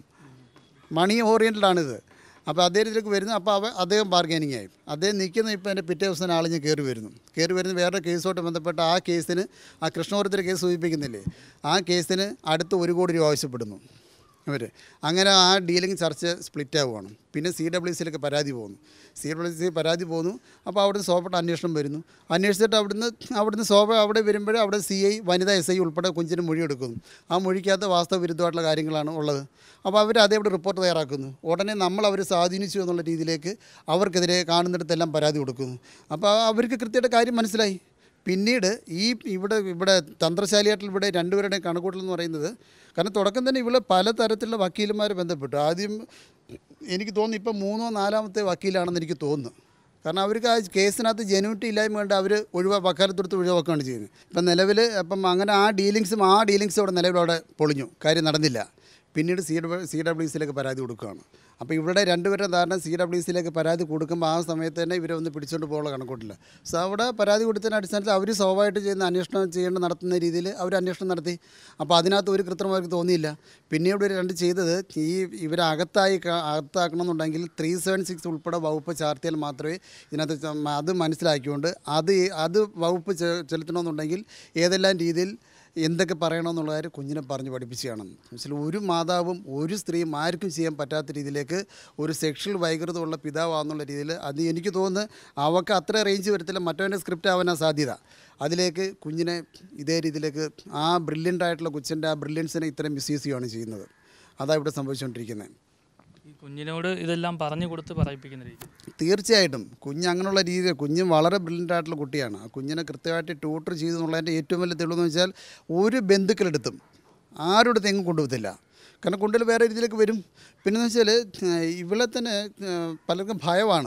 മണി ഓറിയൻറ്റഡ് ആണിത് അപ്പോൾ അദ്ദേഹത്തിലേക്ക് വരുന്നു അപ്പോൾ അവ അദ്ദേഹം ബാർഗൈനിങ് ആയി അദ്ദേഹം നിൽക്കുന്ന ഇപ്പോൾ എൻ്റെ പിറ്റേ ദിവസം ആളിഞ്ഞ് കയറി വരുന്നു കയറി വരുന്ന വേറെ കേസുമായിട്ട് ബന്ധപ്പെട്ട ആ കേസിന് ആ കൃഷ്ണപുരത്തിൻ്റെ കേസ് സൂചിപ്പിക്കുന്നില്ലേ ആ കേസിന് അടുത്ത് ഒരു കോടി രൂപ ആവശ്യപ്പെടുന്നു ഇവർ അങ്ങനെ ആ ഡീലിംഗ് ചർച്ച സ്പ്ലിറ്റ് ആവുകയാണ് പിന്നെ സി ഡബ്ല്യു സിയിലേക്ക് പരാതി പോകുന്നു സി ഡബ്ല്യു സി പരാതി പോകുന്നു അപ്പോൾ അവിടുന്ന് സോപ്പട്ട അന്വേഷണം വരുന്നു അന്വേഷിച്ചിട്ട് അവിടുന്ന് അവിടുന്ന് സോപ്പ അവിടെ വരുമ്പോൾ അവിടെ സി ഐ വനിതാ എസ് ഐ ഉൾപ്പെടെ കുഞ്ചിന് മൊഴി എടുക്കുന്നു ആ മൊഴിക്കകത്ത് വാസ്തവ വിരുദ്ധമായിട്ടുള്ള കാര്യങ്ങളാണ് ഉള്ളത് അപ്പോൾ അവർ അതേവിടെ റിപ്പോർട്ട് തയ്യാറാക്കുന്നു ഉടനെ നമ്മൾ അവർ സ്വാധീനിച്ചു എന്നുള്ള രീതിയിലേക്ക് അവർക്കെതിരെ കാണുന്നിടത്തെല്ലാം പരാതി കൊടുക്കുന്നു അപ്പോൾ അവർക്ക് കൃത്യമായിട്ട് കാര്യം മനസ്സിലായി പിന്നീട് ഈ ഇവിടെ ഇവിടെ തന്ത്രശാലിയായിട്ടുള്ള ഇവിടെ രണ്ടുപേരുടെ കണക്കൂട്ടൽ എന്ന് പറയുന്നത് കാരണം തുടക്കം തന്നെ ഇവിടെ പലതരത്തിലുള്ള വക്കീലന്മാർ ബന്ധപ്പെട്ടു ആദ്യം എനിക്ക് തോന്നുന്നു ഇപ്പം മൂന്നോ നാലാമത്തെ വക്കീലാണെന്ന് എനിക്ക് തോന്നുന്നു കാരണം അവർക്ക് ആ കേസിനകത്ത് ജെനുവിറ്റി ഇല്ലായ്മ കൊണ്ട് അവർ ഒഴിവാ വക്കാലത്തെടുത്ത് ഒഴിവാക്കുകയാണ് ചെയ്യുന്നത് ഇപ്പം നിലവിൽ അപ്പം അങ്ങനെ ആ ഡീലിങ്സും ആ ഡീലിങ്സും അവിടെ നിലവിലവിടെ പൊളിഞ്ഞു കാര്യം നടന്നില്ല പിന്നീട് സി ഡബ്ല്യു സി ഡബ്ല്യു സിയിലേക്ക് പരാതി കൊടുക്കുകയാണ് അപ്പോൾ ഇവിടെ രണ്ടുപേരുടെ ധാരണ സി ഡബ്ല്യു സിയിലേക്ക് പരാതി കൊടുക്കുമ്പോൾ ആ സമയത്ത് തന്നെ ഇവരെ ഒന്ന് പിടിച്ചുകൊണ്ട് പോകാനുള്ള കണക്കൂട്ടില്ല സോ അവിടെ പരാതി കൊടുത്തതിൻ്റെ അടിസ്ഥാനത്തിൽ അവർ സ്വാഭാവികമായിട്ട് ചെയ്യുന്ന അന്വേഷണം ചെയ്യേണ്ട നടത്തുന്ന രീതിയിൽ അവർ അന്വേഷണം നടത്തി അപ്പോൾ അതിനകത്ത് ഒരു കൃത്രിമം അവർക്ക് തോന്നിയില്ല പിന്നീട് ഇവർ രണ്ട് ചെയ്തത് ഈ ഇവരെ അകത്തായി ക- അകത്താക്കണമെന്നുണ്ടെങ്കിൽ ത്രീ സെവൻ സിക്സ് ഉൾപ്പെടെ വകുപ്പ് ചാർത്തിയാൽ മാത്രമേ ഇതിനകത്ത് ച- അത് മനസ്സിലാക്കിക്കൊണ്ട് അത് അത് വകുപ്പ് ചെ- ചെലുത്തണമെന്നുണ്ടെങ്കിൽ ഏതെല്ലാം രീതിയിൽ എന്തൊക്കെ പറയണമെന്നുള്ള കാര്യം കുഞ്ഞിനെ പറഞ്ഞ് പഠിപ്പിക്കുകയാണ് മനസ്സിൽ ഒരു മാതാവും ഒരു സ്ത്രീയും ആർക്കും ചെയ്യാൻ പറ്റാത്ത രീതിയിലേക്ക് ഒരു സെക്ഷൽ വൈകൃതമുള്ള പിതാവാന്നുള്ള രീതിയിൽ അത് എനിക്ക് തോന്നുന്നു അവൾക്ക് അത്ര റേഞ്ച് വരത്തില്ല മറ്റവൻ്റെ സ്ക്രിപ്റ്റ് ആവാനാ സാധ്യത അതിലേക്ക് കുഞ്ഞിനെ ഇതേ രീതിയിലേക്ക് ആ ബ്രില്യൻ്റ് ആയിട്ടുള്ള കൊച്ചിൻ്റെ ആ ബ്രില്യൻസിനെ ഇത്രയും മിസ്യൂസ് ചെയ്യുകയാണ് ചെയ്യുന്നത് അതാണ് ഇവിടെ സംഭവിച്ചുകൊണ്ടിരിക്കുന്നത് ഈ കുഞ്ഞിനോട് ഇതെല്ലാം പറഞ്ഞു കൊടുത്ത് പറയിപ്പിക്കുന്ന രീതി തീർച്ചയായിട്ടും കുഞ്ഞ് അങ്ങനെയുള്ള രീതി കുഞ്ഞ് വളരെ ബ്രില്യൻ്റ് ആയിട്ടുള്ള കുട്ടിയാണ് ആ കുഞ്ഞിനെ കൃത്യമായിട്ട് ട്യൂട്ടർ ചെയ്തു എന്നുള്ളതിൻ്റെ ഏറ്റവും വലിയ തെളിവെന്ന് വെച്ചാൽ ഒരു ബന്ധുക്കളെടുത്തും ആരുടെ അടുത്ത് എങ്ങും കൊണ്ടുപോകത്തില്ല കാരണം കൊണ്ടുപോയി വേറെ രീതിയിലേക്ക് വരും പിന്നെന്ന് വെച്ചാൽ ഏഹ്, ഇവളെ തന്നെ ഏഹ്, പലർക്കും ഭയമാണ്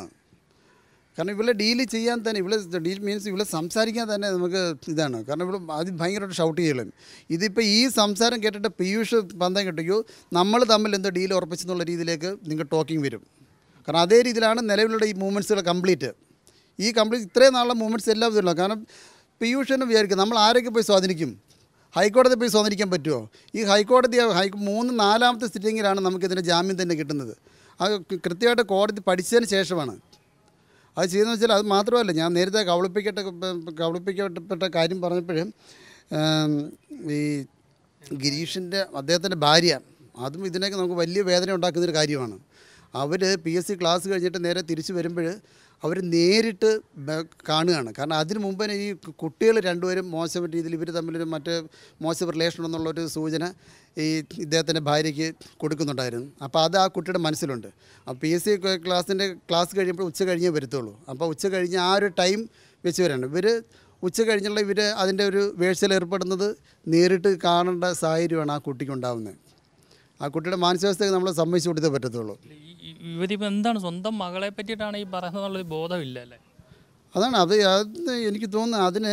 കാരണം ഇവളെ ഡീൽ ചെയ്യാൻ തന്നെ ഇവളെ ഡീൽ മീൻസ് ഇവളെ സംസാരിക്കാൻ തന്നെ നമുക്ക് ഇതാണ് കാരണം ഇവിടെ അത് ഭയങ്കരമായിട്ട് ഷൗട്ട് ചെയ്യലും ഇതിപ്പോൾ ഈ സംസാരം കേട്ടിട്ട് പീയൂഷ് പന്തം കിട്ടിയോ നമ്മൾ തമ്മിൽ എന്തോ ഡീൽ ഉറപ്പിച്ചെന്നുള്ള രീതിയിലേക്ക് നിങ്ങൾ ടോക്കിംഗ് വരും കാരണം അതേ രീതിയിലാണ് നിലവിലുള്ള ഈ മൂവ്മെൻറ്റ്സുകൾ കംപ്ലീറ്റ് ഈ കംപ്ലീറ്റ് ഇത്രയും നാളുള്ള മൂവ്മെൻറ്റ്സ് എല്ലാം ഇതിലുള്ള കാരണം പീയൂഷിനെ വിചാരിക്കും നമ്മൾ ആരൊക്കെ പോയി സ്വാധീനിക്കും ഹൈക്കോടതി പോയി സ്വാധീനിക്കാൻ പറ്റുമോ ഈ ഹൈക്കോടതി ഹൈ മൂന്ന് നാലാമത്തെ സിറ്റിങ്ങിലാണ് നമുക്കിതിന് ജാമ്യം തന്നെ കിട്ടുന്നത് അത് കൃത്യമായിട്ട് കോടതി പഠിച്ചതിന് ശേഷമാണ് അത് ചെയ്യുന്നത് വെച്ചാൽ അത് മാത്രമല്ല ഞാൻ നേരത്തെ കബളിപ്പിക്കട്ട കബളിപ്പിക്കപ്പെട്ട കാര്യം പറഞ്ഞപ്പോഴും ഉം, ഈ ഗിരീഷിൻ്റെ അദ്ദേഹത്തിൻ്റെ ഭാര്യ അതും ഇതിനൊക്കെ നമുക്ക് വലിയ വേദന ഉണ്ടാക്കുന്നൊരു കാര്യമാണ് അവർ പി എസ് സി ക്ലാസ് കഴിഞ്ഞിട്ട് നേരെ തിരിച്ചു വരുമ്പോൾ അവർ നേരിട്ട് ബ- കാണുകയാണ് കാരണം അതിന് മുമ്പ് തന്നെ ഈ കുട്ടികൾ രണ്ടുപേരും മോശം രീതിയിൽ ഇവർ തമ്മിലൊരു മറ്റ് മോശം റിലേഷൻ എന്നുള്ളൊരു സൂചന ഈ ഇദ്ദേഹത്തിൻ്റെ ഭാര്യയ്ക്ക് കൊടുക്കുന്നുണ്ടായിരുന്നു അപ്പോൾ അത് ആ കുട്ടിയുടെ മനസ്സിലുണ്ട് അപ്പോൾ പി എസ് സി ക്ലാസ്സിൻ്റെ ക്ലാസ് കഴിയുമ്പോൾ ഉച്ച കഴിഞ്ഞേ വരത്തുള്ളൂ അപ്പോൾ ഉച്ച കഴിഞ്ഞ് ആ ഒരു ടൈം വെച്ച് വരാണ് ഇവർ ഉച്ച കഴിഞ്ഞുള്ള ഇവർ അതിൻ്റെ ഒരു വേഴ്ചയിൽ ഏർപ്പെടുന്നത് നേരിട്ട് കാണേണ്ട സാഹചര്യമാണ് ആ കുട്ടിക്ക് ഉണ്ടാകുന്നത് ആ കുട്ടിയുടെ മാനസികാവസ്ഥയ്ക്ക് നമ്മൾ സമ്മതിച്ചു കൊടുത്തേ പറ്റത്തുള്ളൂ ഇവരിപ്പോൾ എന്താണ് സ്വന്തം മകളെ പറ്റിയിട്ടാണ് ഈ പറയുന്നതെന്നുള്ളൊരു ബോധമില്ല അല്ലേ അതാണ് അത് അത് എനിക്ക് തോന്നുന്നു അതിന്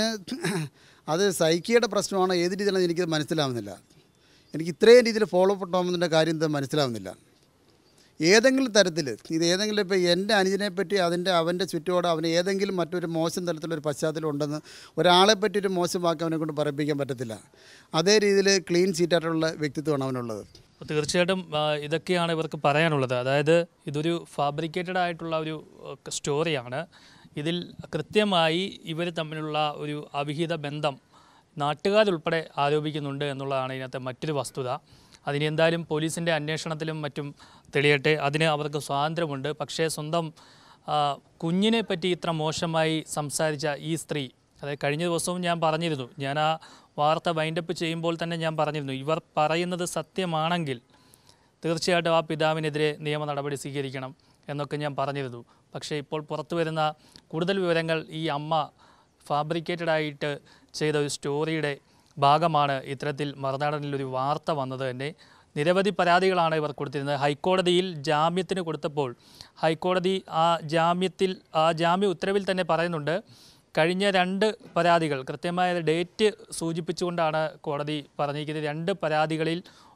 അത് സൈക്കിയുടെ പ്രശ്നമാണോ ഏത് രീതിയിലാണെന്ന് എനിക്കത് മനസ്സിലാവുന്നില്ല എനിക്ക് ഇത്രയും രീതിയിൽ ഫോളോ അപ്പ് ആവുന്നതിൻ്റെ കാര്യം എന്താ മനസ്സിലാവുന്നില്ല ഏതെങ്കിലും തരത്തിൽ ഇത് ഏതെങ്കിലും ഇപ്പോൾ എൻ്റെ അനുജനെ പറ്റി അതിൻ്റെ അവൻ്റെ ചുറ്റോടെ അവന് ഏതെങ്കിലും മറ്റൊരു മോശം തരത്തിലൊരു പശ്ചാത്തലം ഉണ്ടെന്ന് ഒരാളെ പറ്റി ഒരു മോശം വാക്ക് അവനെ കൊണ്ട് പറയിപ്പിക്കാൻ പറ്റത്തില്ല അതേ രീതിയിൽ ക്ലീൻ സീറ്റായിട്ടുള്ള വ്യക്തിത്വമാണ് അവനുള്ളത് അപ്പോൾ തീർച്ചയായിട്ടും ആ, ഇതൊക്കെയാണ് ഇവർക്ക് പറയാനുള്ളത് അതായത് ഇതൊരു ഫാബ്രിക്കേറ്റഡ് ആയിട്ടുള്ള ഒരു അഹ്, സ്റ്റോറിയാണ് ഇതിൽ കൃത്യമായി ഇവർ തമ്മിലുള്ള ഒരു അവിഹിത ബന്ധം നാട്ടുകാരുൾപ്പെടെ ആരോപിക്കുന്നുണ്ട് എന്നുള്ളതാണ് ഇതിനകത്തെ മറ്റൊരു വസ്തുത അതിന് എന്തായാലും പോലീസിൻ്റെ അന്വേഷണത്തിലും മറ്റും തെളിയട്ടെ അതിന് അവർക്ക് സ്വാതന്ത്ര്യമുണ്ട് പക്ഷേ സ്വന്തം ആ, കുഞ്ഞിനെ പറ്റി ഇത്ര മോശമായി സംസാരിച്ച ഈ സ്ത്രീ അതായത് കഴിഞ്ഞ ദിവസവും ഞാൻ പറഞ്ഞിരുന്നു ഞാൻ ആ വാർത്ത വൈൻഡപ്പ് ചെയ്യുമ്പോൾ തന്നെ ഞാൻ പറഞ്ഞിരുന്നു ഇവർ പറയുന്നത് സത്യമാണെങ്കിൽ തീർച്ചയായിട്ടും ആ പിതാവിനെതിരെ നിയമ നടപടി സ്വീകരിക്കണം എന്നൊക്കെ ഞാൻ പറഞ്ഞിരുന്നു പക്ഷേ ഇപ്പോൾ പുറത്തു വരുന്ന കൂടുതൽ വിവരങ്ങൾ ഈ അമ്മ ഫാബ്രിക്കേറ്റഡ് ആയിട്ട് ചെയ്ത ഒരു സ്റ്റോറിയുടെ ഭാഗമാണ് ഇത്തരത്തിൽ മറുനാടനിൽ ഒരു വാർത്ത വന്നത് തന്നെ നിരവധി പരാതികളാണ് ഇവർ കൊടുത്തിരുന്നത് ഹൈക്കോടതിയിൽ ജാമ്യത്തിന് കൊടുത്തപ്പോൾ ഹൈക്കോടതി ആ ജാമ്യത്തിൽ ആ ജാമ്യ ഉത്തരവിൽ തന്നെ പറയുന്നുണ്ട് കഴിഞ്ഞ രണ്ട് പരാതികൾ കൃത്യമായ ഡേറ്റ് സൂചിപ്പിച്ചുകൊണ്ടാണ് കോടതി പറഞ്ഞിരിക്കുന്നത് രണ്ട് പരാതികളിൽ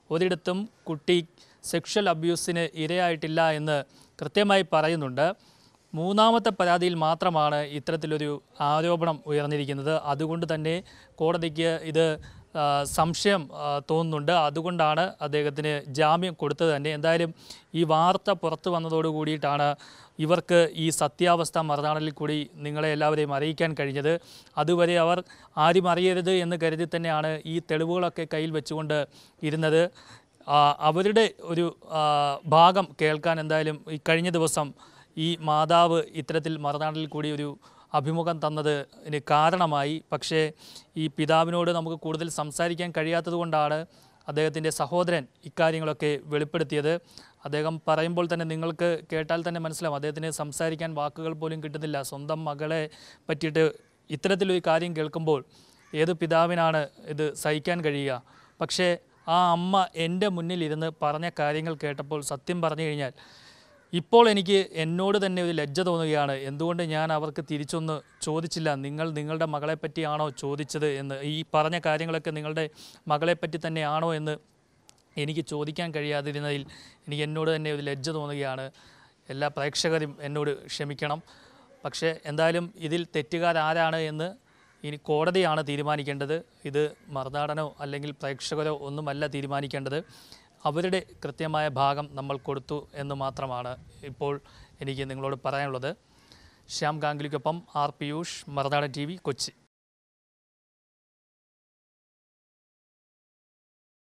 ഒരിടത്തും കുട്ടി സെക്ഷൽ അബ്യൂസിന് ഇരയായിട്ടില്ല എന്ന് കൃത്യമായി പറയുന്നുണ്ട് മൂന്നാമത്തെ പരാതിയിൽ മാത്രമാണ് ഇത്തരത്തിലൊരു ആരോപണം ഉയർന്നിരിക്കുന്നത് അതുകൊണ്ട് തന്നെ കോടതിക്ക് ഇത് ആ, സംശയം ആ, തോന്നുന്നുണ്ട് അതുകൊണ്ടാണ് അദ്ദേഹത്തിന് ജാമ്യം കൊടുത്തത് തന്നെ എന്തായാലും ഈ വാർത്ത പുറത്തു വന്നതോടു കൂടിയിട്ടാണ് ഇവർക്ക് ഈ സത്യാവസ്ഥ മറുനാടലിൽ കൂടി നിങ്ങളെ എല്ലാവരെയും അറിയിക്കാൻ കഴിഞ്ഞത് അതുവരെ അവർ ആരും അറിയരുത് എന്ന് കരുതി തന്നെയാണ് ഈ തെളിവുകളൊക്കെ കയ്യിൽ വെച്ചുകൊണ്ട് ഇരുന്നത് ആ, അവരുടെ ഒരു ആ, ഭാഗം കേൾക്കാൻ എന്തായാലും ഈ കഴിഞ്ഞ ദിവസം ഈ മാതാവ് ഇത്തരത്തിൽ മറുനാട്ടിൽ കൂടി ഒരു അഭിമുഖം തന്നത് ഇതിന് കാരണമായി പക്ഷേ ഈ പിതാവിനോട് നമുക്ക് കൂടുതൽ സംസാരിക്കാൻ കഴിയാത്തത് കൊണ്ടാണ് അദ്ദേഹത്തിൻ്റെ സഹോദരൻ ഇക്കാര്യങ്ങളൊക്കെ വെളിപ്പെടുത്തിയത് അദ്ദേഹം പറയുമ്പോൾ തന്നെ നിങ്ങൾക്ക് കേട്ടാൽ തന്നെ മനസ്സിലാവും അദ്ദേഹത്തിന് സംസാരിക്കാൻ വാക്കുകൾ പോലും കിട്ടുന്നില്ല സ്വന്തം മകളെ പറ്റിയിട്ട് ഇത്തരത്തിലൊരു കാര്യം കേൾക്കുമ്പോൾ ഏത് പിതാവിനാണ് ഇത് സഹിക്കാൻ കഴിയുക പക്ഷേ ആ അമ്മ എൻ്റെ മുന്നിലിരുന്ന് പറഞ്ഞ കാര്യങ്ങൾ കേട്ടപ്പോൾ സത്യം പറഞ്ഞു കഴിഞ്ഞാൽ ഇപ്പോൾ എനിക്ക് എന്നോട് തന്നെ ഒരു ലജ്ജ തോന്നുകയാണ് എന്തുകൊണ്ട് ഞാൻ അവർക്ക് തിരിച്ചൊന്ന് ചോദിച്ചില്ല നിങ്ങൾ നിങ്ങളുടെ മകളെ പറ്റിയാണോ ചോദിച്ചത് എന്ന് ഈ പറഞ്ഞ കാര്യങ്ങളൊക്കെ നിങ്ങളുടെ മകളെ പറ്റി തന്നെയാണോ എന്ന് എനിക്ക് ചോദിക്കാൻ കഴിയാതിരുന്നതിൽ എനിക്ക് എന്നോട് തന്നെ ഒരു ലജ്ജ തോന്നുകയാണ് എല്ലാ പ്രേക്ഷകരും എന്നോട് ക്ഷമിക്കണം പക്ഷേ എന്തായാലും ഇതിൽ തെറ്റുകാരാരാണ് എന്ന് ഇനി കോടതിയാണ് തീരുമാനിക്കേണ്ടത് ഇത് മറുനാടനോ അല്ലെങ്കിൽ പ്രേക്ഷകരോ ഒന്നുമല്ല തീരുമാനിക്കേണ്ടത് അവരുടെ കൃത്യമായ ഭാഗം നമ്മൾ കൊടുത്തു എന്ന് മാത്രമാണ് ഇപ്പോൾ എനിക്ക് നിങ്ങളോട് പറയാനുള്ളത് ശ്യാം ഗാംഗുലിക്കൊപ്പം R Piyush Marunadan T V Kochi